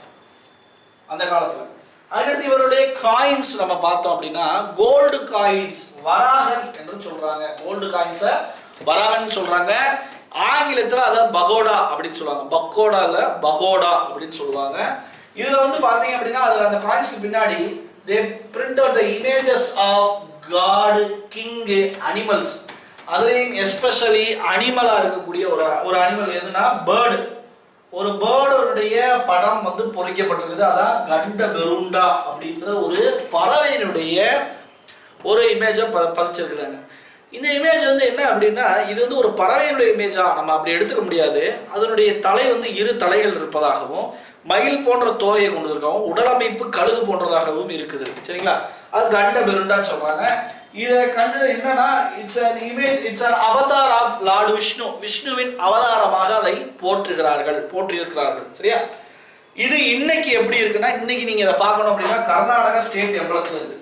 Speaker 1: அந்த காலத்துல அதுக்கடுத்து இவருடைய காயின்ஸ் நம்ம பார்த்தோம் அப்படின்னா கோல்டு காயின்ஸ் வராகன் என்று சொல்றாங்க கோல்டு காயின்ஸை வராகன் சொல்றாங்க ஆங்கிலத்துல அதை பகோடா அப்படின்னு சொல்லுவாங்க பக்கோடால பகோடா அப்படின்னு சொல்லுவாங்க இதுல வந்து பாத்தீங்க அப்படின்னா அதுல அந்த காயின்ஸ்க்கு பின்னாடி they print out the images of god king animals அதுலேயும் எஸ்பெஷலி அனிமலா இருக்கக்கூடிய ஒரு ஒரு அனிமல் எதுனா பேர்டு ஒரு பேர்டுடைய படம் வந்து பொறிக்கப்பட்டிருக்குது அதான் கண்ட பெருண்டா அப்படின்ற ஒரு பறவையினுடைய ஒரு இமேஜை ப பதிச்சிருக்கிறாங்க இந்த இமேஜ் வந்து என்ன அப்படின்னா இது வந்து ஒரு பறவையினுடைய இமேஜா நம்ம அப்படி எடுத்துக்க முடியாது அதனுடைய தலை வந்து இரு தலைகள் இருப்பதாகவும் மயில் போன்ற தோகையை கொண்டிருக்கவும் உடலமைப்பு கழுகு போன்றதாகவும் இருக்குது சரிங்களா அது கண்ட பெருண்டான்னு சொல்றாங்க இதை கன்சிடர் என்னன்னா it's an image it's an avatar of lord Vishnu விஷ்ணுவின் அவதாரமாக அதை போற்றுகிறார்கள் போற்றியிருக்கிறார்கள் சரியா இது இன்னைக்கு எப்படி இருக்குன்னா இன்னைக்கு நீங்க இதை பார்க்கணும் அப்படின்னா கர்நாடகா ஸ்டேட் எம்பளத்துல இருக்கு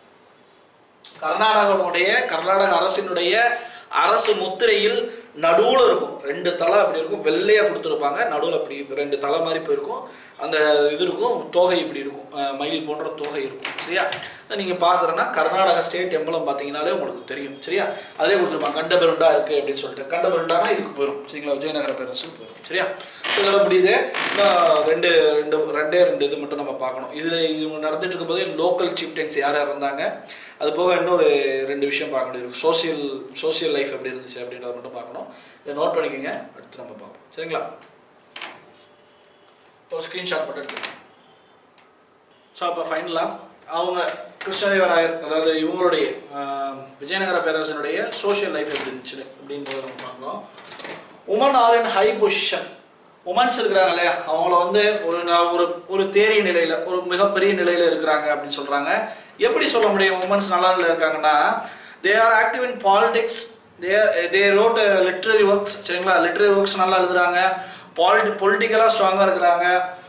Speaker 1: கர்நாடகாவுடைய கர்நாடக அரசினுடைய அரசு முத்திரையில் நடுவுல இருக்கும் ரெண்டு தலை அப்படி இருக்கும் வெள்ளையா கொடுத்துருப்பாங்க நடுவுல அப்படி ரெண்டு தலை மாதிரி போயிருக்கும் அந்த இது இருக்கும் தோகை இப்படி இருக்கும் அஹ் மயில் போன்ற தோகை இருக்கும் சரியா அதை நீங்க பாக்குறேன்னா கர்நாடகா ஸ்டேட் எம்பளம் பார்த்தீங்கனாலே உங்களுக்கு தெரியும் சரியா அதே கொடுத்துருப்பாங்க கண்டபெருண்டா இருக்கு அப்படின்னு சொல்லிட்டு கண்டபெருண்டானா இதுக்கு போயிடும் சரிங்களா விஜயநகர பேரரசுக்கு போயிடும் சரியா இதோட முடியுது இன்னும் ரெண்டு ரெண்டு ரெண்டே ரெண்டு இது மட்டும் நம்ம பார்க்கணும் இது இவங்க நடந்துட்டு இருக்கும்போது லோக்கல் சீஃப்டன்ஸ் யார் யார் இருந்தாங்க அது போக இன்னொரு ரெண்டு விஷயம் பார்க்க வேண்டியது சோசியல் சோசியல் லைஃப் எப்படி இருந்துச்சு அப்படின்றத மட்டும் பார்க்கணும் இதை நோட் பண்ணிக்கோங்க அடுத்து நம்ம பார்ப்போம் சரிங்களா இப்போ ஸ்க்ரீன்ஷாட் மட்டும் எடுத்துக்கோங்க ஸோ அப்போ ஃபைனலாக அவங்க கிருஷ்ணதேவராயர் அதாவது இவங்களுடைய ஆஹ், விஜயநகர பேரரசனுடைய சோஷியல் லைஃப் எப்படி இருந்துச்சு அப்படின்றத நம்ம பார்க்குறோம் women are in high position womens இருக்கிறாங்க இல்லையா அவங்கள வந்து ஒரு ந- ஒரு ஒரு தேறிய நிலையில ஒரு மிகப்பெரிய நிலையில இருக்கிறாங்க அப்படின்னு சொல்றாங்க எப்படி சொல்ல முடியும் உமன்ஸ் நல்ல நிலையில இருக்காங்கன்னா they are active in politics they they wrote literary works சரிங்களா லிட்ரரி ஒர்க்ஸ் நல்லா எழுதுறாங்க பாலிட்டி பொலிட்டிக்கலாக ஸ்ட்ராங்காக இருக்கிறாங்க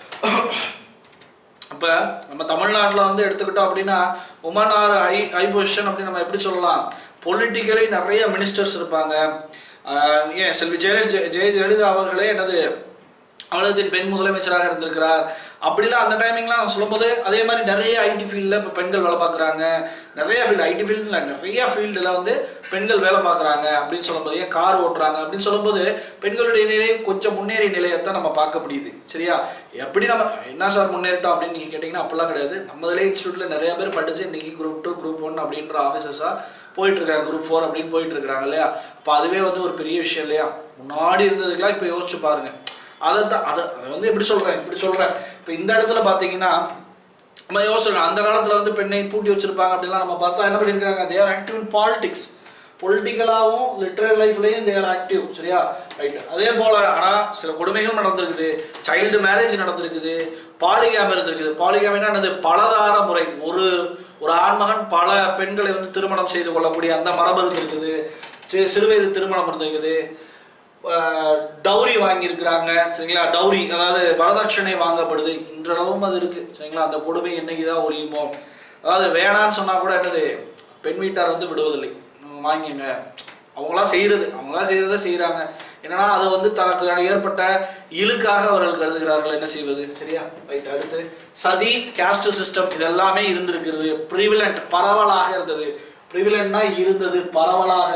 Speaker 1: அப்போ நம்ம தமிழ்நாட்டில் வந்து எடுத்துக்கிட்டோம் அப்படின்னா women are high high position அப்படின்னு நம்ம எப்படி சொல்லலாம் பொலிட்டிக்கலி நிறைய மினிஸ்டர்ஸ் இருப்பாங்க ஆஹ் ஏன் செல்வி ஜெயலலிதா ஜெய ஜெயலலிதா அவர்களே என்னது தமிழகத்தின் பெண் முதலமைச்சராக இருந்திருக்கிறார் அப்படிலாம் அந்த டைமிங்லாம் நான் சொல்லும்போது அதே மாதிரி நிறைய ஐடி ஃபீல்டில் இப்போ பெண்கள் வேலை பார்க்குறாங்க நிறைய ஃபீல்டு ஐடி ஃபீல்டில் நிறைய ஃபீல்டில் வந்து பெண்கள் வேலை பார்க்குறாங்க அப்படின்னு சொல்லும்போது ஏன் கார் ஓட்டுறாங்க அப்படின்னு சொல்லும்போது பெண்களுடைய நிலை கொஞ்சம் முன்னேறிய நிலையத்தான் நம்ம பார்க்க முடியுது சரியா எப்படி நம்ம என்ன சார் முன்னேறிட்டோம் அப்படின்னு நீங்கள் கேட்டிங்கன்னா அப்படிலாம் கிடையாது நம்மதிலே இன்ஸ்டியூட்டில் நிறைய பேர் படித்து இன்னைக்கு குரூப் டூ குரூப் ஒன் அப்படின்ற ஆஃபீஸர்ஸாக போயிட்டு இருக்காங்க குரூப் ஃபோர் அப்படின்னு போயிட்டு இருக்காங்க இல்லையா அப்போ அதுவே வந்து ஒரு பெரிய விஷயம் இல்லையா முன்னாடி இருந்ததுக்கெல்லாம் இப்போ யோசிச்சு பாருங்க அதை தான் அதை அதை வந்து எப்படி சொல்கிறேன் இப்படி சொல்கிறேன் இப்போ இந்த இடத்துல பார்த்தீங்கன்னா நம்ம யோசிக்கிறோம் அந்த காலத்தில் வந்து பெண்ணை பூட்டி வச்சிருப்பாங்க அப்படிலாம் நம்ம பார்த்தா என்ன பண்ணியிருக்காங்க தேர் ஆக்டிவ் இன் பாலிடிக்ஸ் பொலிட்டிக்கலாகவும் லிட்ரரி லைஃப்லையும் தேர் ஆக்டிவ் சரியா ரைட் அதே போல் ஆனால் சில கொடுமைகள் நடந்திருக்குது சைல்டு மேரேஜ் நடந்திருக்குது பாலிகாம் இருந்திருக்குது பாலிகாமினா என்னது பலதார முறை ஒரு ஒரு ஆண்மகன் பல பெண்களை வந்து திருமணம் செய்து கொள்ளக்கூடிய அந்த மரபு இருந்திருக்குது சி- சிறுவயது திருமணம் இருந்திருக்குது டௌரி வாங்கியிருக்கிறாங்க சரிங்களா டௌரி அதாவது வரதட்சணை வாங்கப்படுது இன்றளவும் அது இருக்கு சரிங்களா அந்த கொடுமை என்னைக்கு தான் ஒழியுமோ அதாவது வேணான்னு சொன்னா கூட என்னது பெண் வீட்டார் வந்து விடுவதில்லை உம், வாங்கிங்க அவங்களாம் செய்யறது அவங்களாம் செய்யறத செய்றாங்க என்னன்னா அதை வந்து தனக்கு ஏற்பட்ட இழுக்காக அவர்கள் கருதுகிறார்கள் என்ன செய்வது சரியா ரைட் அடுத்து சதி காஸ்ட் சிஸ்டம் இதெல்லாமே இருந்திருக்கிறது ப்ரிவிலண்ட் பரவலாக இருந்தது ப்ரிவிலண்ட்னா இருந்தது பரவலாக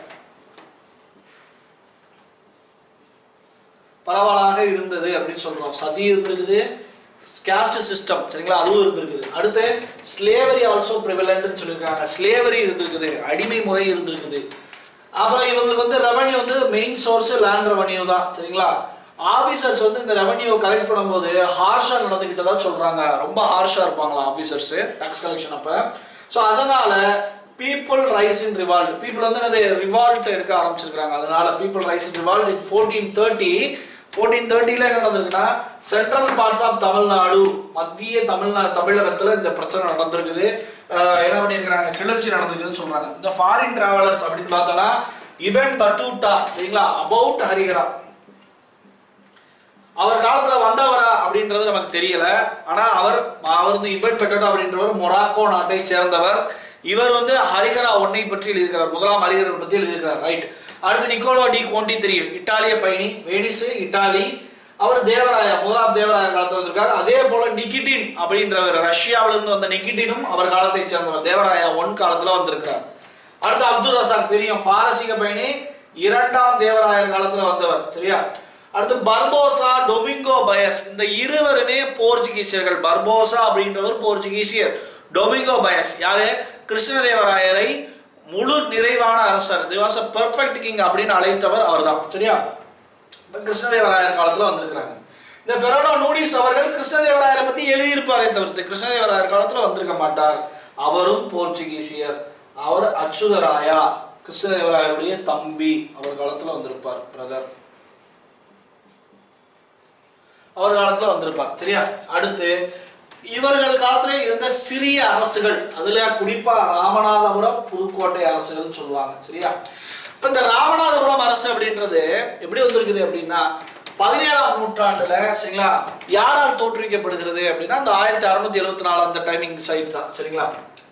Speaker 1: பரவலாக இருந்தது அப்படின்னு சொல்றோம் சதி இருந்திருக்குது காஸ்ட் சிஸ்டம் சரிங்களா அதுவும் இருந்திருக்குது அடுத்து ஸ்லேவரி ஆல்சோ ப்ரிவலண்ட்னு சொல்லியிருக்காங்க ஸ்லேவரி இருந்திருக்குது அடிமை முறை இருந்திருக்குது அப்புறம் இவங்களுக்கு வந்து ரெவன்யூ வந்து மெயின் சோர்ஸ் லேண்ட் ரெவன்யூ தான் சரிங்களா ஆபீசர்ஸ் வந்து இந்த ரெவன்யூ கலெக்ட் பண்ணும்போது ஹார்ஷா நடந்துக்கிட்டதா சொல்றாங்க ரொம்ப ஹார்ஷா இருப்பாங்களா ஆபீசர்ஸ் டாக்ஸ் கலெக்ஷன் அப்ப ஸோ அதனால people rise in revolt people வந்து என்னது ரிவால்ட் எடுக்க ஆரம்பிச்சிருக்காங்க அதனால people rise in revolt in fourteen thirty fourteen தேர்ட்டியில் என்ன நடந்திருக்குன்னா சென்ட்ரல் பார்ட்ஸ் ஆஃப் தமிழ்நாடு மத்திய தமிழ்நாடு தமிழகத்துல இந்த பிரச்சனை நடந்திருக்குது அஹ் என்ன பண்ணியிருக்கிறாங்க கிளர்ச்சி நடந்திருக்குதுன்னு சொல்றாங்க இந்த ஃபாரின் டிராவலர்ஸ் அப்படின்னு பார்த்தோன்னா இபன் பட்டூட்டா சரிங்களா அபவுட் ஹரிஹரா அவர் காலத்துல வந்தவரா அப்படின்றது நமக்கு தெரியல ஆனா அவர் அவர் வந்து இபன் பெட்டோட்டா அப்படின்றவர் மொராக்கோ நாட்டை சேர்ந்தவர் இவர் வந்து ஹரிஹரா ஒன்னை பற்றி எழுதியிருக்கிறார் முதலாம் ஹரிஹரர் பற்றி எழுதியிருக்கிறார் ரைட் அடுத்து நிக்கோலோ டி கோண்டி தெரியும் இட்டாலிய பயணி வெனிஸ் இட்டாலி அவர் தேவராயா முதலாம் தேவராய காலத்துல இருக்கார் அதே போல நிக்கிட்டின் அப்படின்றவர் ரஷ்யாவில இருந்து வந்த நிக்கிட்டினும் அவர் காலத்தை சேர்ந்தவர் தேவராயா ஒன் காலத்துல வந்திருக்கிறார் அடுத்து அப்துல் ரசாக் தெரியும் பாரசீக பயணி இரண்டாம் தேவராயர் காலத்துல வந்தவர் சரியா அடுத்து பர்போசா டொமிங்கோ பயஸ் இந்த இருவருமே போர்ச்சுகீசியர்கள் பர்போசா அப்படின்றவர் போர்ச்சுகீசியர் டொமிங்கோ பயஸ் யாரு கிருஷ்ணதேவராயரை முழு நிறைவான அரசர் the was a perfect king அப்படின்னு அழைத்தவர் அவர்தான் சரியா இப்ப கிருஷ்ணதேவராயர் காலத்துல வந்திருக்கிறாங்க இந்த ஃபெரோனோ நூடிஸ் அவர்கள் கிருஷ்ணதேவராயரை பத்தி எழுதியிருப்பாரே தவிர்த்து கிருஷ்ணதேவராயர் காலத்துல வந்திருக்க மாட்டார் அவரும் போர்ச்சுகீசியர் அவர் அச்சுதராயா கிருஷ்ணதேவராயருடைய தம்பி அவர் காலத்துல வந்திருப்பார் பிரதர் அவர் காலத்துல வந்திருப்பார் சரியா அடுத்து இவர்கள் காலத்துல இருந்த சிறிய அரசுகள் அதுல குறிப்பா ராமநாதபுரம் புதுக்கோட்டை அரசுகள் சொல்லுவாங்க சரியா இப்ப இந்த ராமநாதபுரம் அரசு அப்படின்றது எப்படி வந்திருக்குது அப்படின்னா பதினேழாம் நூற்றாண்டுல சரிங்களா யாரால் தோற்றுவிக்கப்படுகிறது அப்படின்னா இந்த ஆயிரத்தி அறுநூத்தி எழுபத்தி நாலு அந்த டைமிங் சைட் தான் சரிங்களா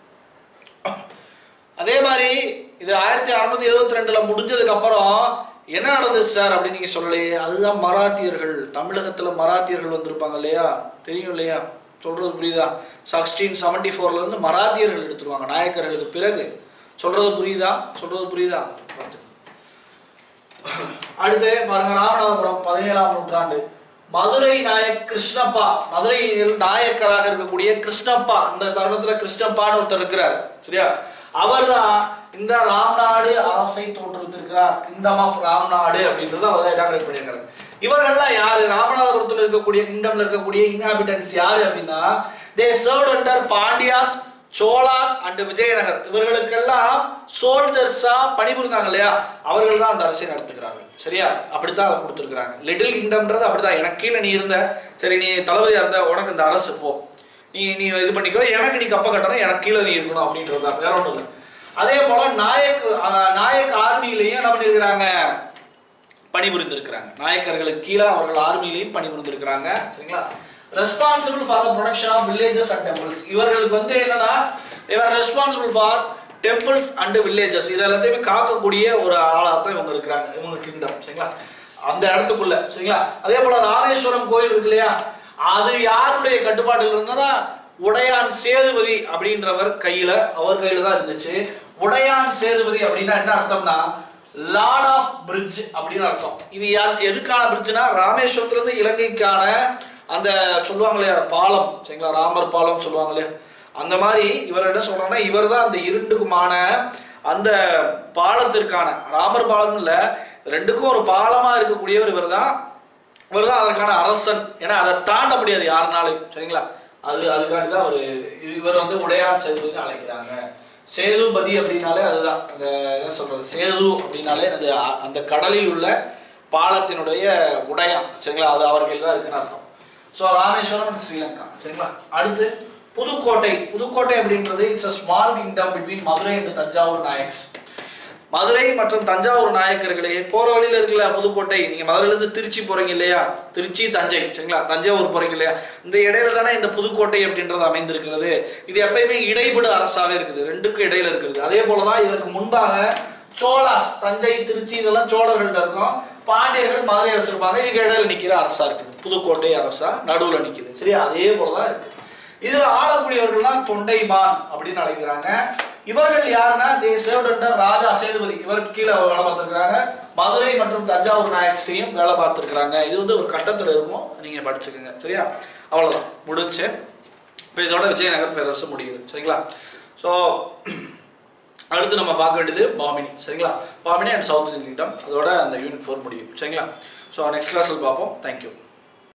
Speaker 1: அதே மாதிரி இது ஆயிரத்தி அறுநூத்தி எழுபத்தி ரெண்டுல முடிஞ்சதுக்கு அப்புறம் என்ன நடந்தது சார் அப்படின்னு நீங்க சொல்லலையே அதுதான் மராத்தியர்கள் தமிழகத்துல மராத்தியர்கள் வந்திருப்பாங்க இல்லையா தெரியும் இல்லையா சொல்றது புரியுதா சிக்ஸ்டீன் செவன்டி ஃபோர்ல இருந்து மராத்தியர்கள் எடுத்துருவாங்க நாயக்கர்களுக்கு பிறகு சொல்றது புரியுதா சொல்றது புரியுதா பார்த்து. அடுத்து பாருங்க ராமநாதபுரம் பதினேழாம் நூற்றாண்டு மதுரை நாயக் கிருஷ்ணப்பா மதுரையில் நாயக்கராக இருக்கக்கூடிய கிருஷ்ணப்பா இந்த தருணத்துல கிருஷ்ணப்பான்னு ஒருத்தர் இருக்கிறார் சரியா அவர்தான் இந்த ராம்நாடு அரசை தோற்றுவித்திருக்கிறார் கிங்டம் ஆஃப் ராம்நாடு அப்படின்றத அவர் தான் இனாகிரேட் பண்ணியிருக்காரு இவர்கள்லாம் யாரு ராமநாதபுரத்தில் இருக்கக்கூடிய கிங்டம்ல இருக்கக்கூடிய இன்ஹாபிட்டன்ஸ் யாரு அப்படின்னா they serve under Pandyas Cholas and Vijayanagar இவர்களுக்கெல்லாம் சோல்ஜர்ஸா பணிபுரிந்தாங்க இல்லையா அவர்கள் தான் அந்த அரசை நடத்துகிறார்கள் சரியா அப்படித்தான் அதை கொடுத்துருக்காங்க லிட்டில் கிங்டம்ன்றது அப்படிதான் எனக்கு கீழே நீ இருந்த சரி நீ தளபதியா இருந்த உனக்கு இந்த அரசு போ நீ நீ இது பண்ணிக்கோ எனக்கு நீ கப்ப கட்டணும் எனக்கு கீழே நீ இருக்கணும் அப்படின்றது தான் வேற ஒன்றும் இல்லை அதே போல நாயக் அஹ், நாயக் ஆர்மியிலையும் என்ன பண்ணியிருக்கிறாங்க பணிபுரிந்திருக்கிறாங்க நாயக்கர்களுக்கு கீழே அவர்கள் ஆர்மியிலையும் பணிபுரிந்திருக்கிறாங்க சரிங்களா responsible for the protection of villages and temples இவர்களுக்கு வந்து என்னன்னா இவர் responsible for temples and villages இது எல்லாத்தையுமே காக்கக்கூடிய ஒரு ஆளாக தான் இவங்க இருக்கிறாங்க இவங்க கிங்டம் சரிங்களா அந்த இடத்துக்குள்ள சரிங்களா அதே போல ராமேஸ்வரம் கோயில் இருக்கு இல்லையா அது யாருடைய கட்டுப்பாட்டில் இருந்ததுன்னா உடையான் சேதுபதி அப்படின்றவர் கையில அவர் கையில தான் இருந்துச்சு உடையான் சேதுபதி அப்படின்னா என்ன அர்த்தம்னா லார்ட் ஆஃப் பிரிட்ஜ் அப்படின்னு அர்த்தம் இது யா- எதுக்கான பிரிட்ஜ்னா ராமேஸ்வரத்துல இருந்து இலங்கைக்கான அந்த சொல்லுவாங்க இல்லையா பாலம் சரிங்களா ராமர் பாலம் சொல்லுவாங்க இல்லையா அந்த மாதிரி இவர் என்ன சொல்றாங்கன்னா இவர் தான் அந்த இரண்டுக்குமான அந்த பாலத்திற்கான ராமர் பாலம் இல்ல ரெண்டுக்கும் ஒரு பாலமா இருக்கக்கூடியவர் இவர் தான் இவர் தான் அதற்கான அரசன் ஏன்னா அதை தாண்ட முடியாது யாருனாலையும் சரிங்களா அது அதுக்காண்டி தான் அவர் இவர் வந்து உடையார் சேதுபதினு அழைக்கிறாங்க சேதுபதி அப்படின்னாலே அதுதான் அந்த என்ன சொல்றது சேது அப்படின்னாலே அது அ- அந்த கடலில் உள்ள பாலத்தினுடைய உடையான் சரிங்களா அது அவர் கையில் தான் இருக்குன்னு அர்த்தம் ஸோ ராமேஸ்வரம் and ஸ்ரீலங்கா சரிங்களா அடுத்து புதுக்கோட்டை புதுக்கோட்டை அப்படின்றது it's a small kingdom between Madurai and Thanjavur Nayaks Madurai மற்றும் தஞ்சாவூர் நாயக்கர்களே போற வழியில இருக்குல்ல புதுக்கோட்டை நீங்க மதுரையிலேருந்து திருச்சி போறீங்க இல்லையா திருச்சி தஞ்சை சரிங்களா தஞ்சாவூர் போறீங்க இல்லையா இந்த இடையில தானே இந்த புதுக்கோட்டை அப்படின்றது அமைந்திருக்கிறது இது எப்பயுமே இடைபடு அரசாவே இருக்குது ரெண்டுக்கும் இடையில இருக்குது அதே போலதான் இதற்கு முன்பாக சோழாஸ் தஞ்சை திருச்சி இதெல்லாம் சோழர்கள்ட்ட இருக்கும் பாண்டியர்கள் மதுரை வச்சிருப்பாங்க இதுக்கு இடையில நிக்கிற அரசா இருக்குது புதுக்கோட்டை அரசா நடுவுல நிக்குது சரியா அதே போலதான் இருக்கு இதுல ஆளக்கூடியவர்கள்லாம் தொண்டைமான் அப்படின்னு அழைக்கிறாங்க இவர்கள் யாருன்னா தே சேவ் ராஜா சேதுபதி இவர் கீழே வேலை பார்த்திருக்கிறாங்க மதுரை மற்றும் தஞ்சாவூர் நாயக்ஸ்டையும் வேலை பார்த்திருக்கிறாங்க இது வந்து ஒரு கட்டத்துல இருக்கும் நீங்க படிச்சுக்கோங்க சரியா அவ்வளவுதான் முடிஞ்சு இப்போ இதோட விஜயநகர் பேரரசு முடியுது சரிங்களா ஸோ அடுத்து நம்ம பார்க்க வேண்டியது பாமினி சரிங்களா Bahmani and south Indian kingdom அதோட அந்த யூனிட் ஃபோர் முடியும் சரிங்களா ஸோ நெக்ஸ்ட் கிளாஸில் பார்ப்போம் தேங்க்யூ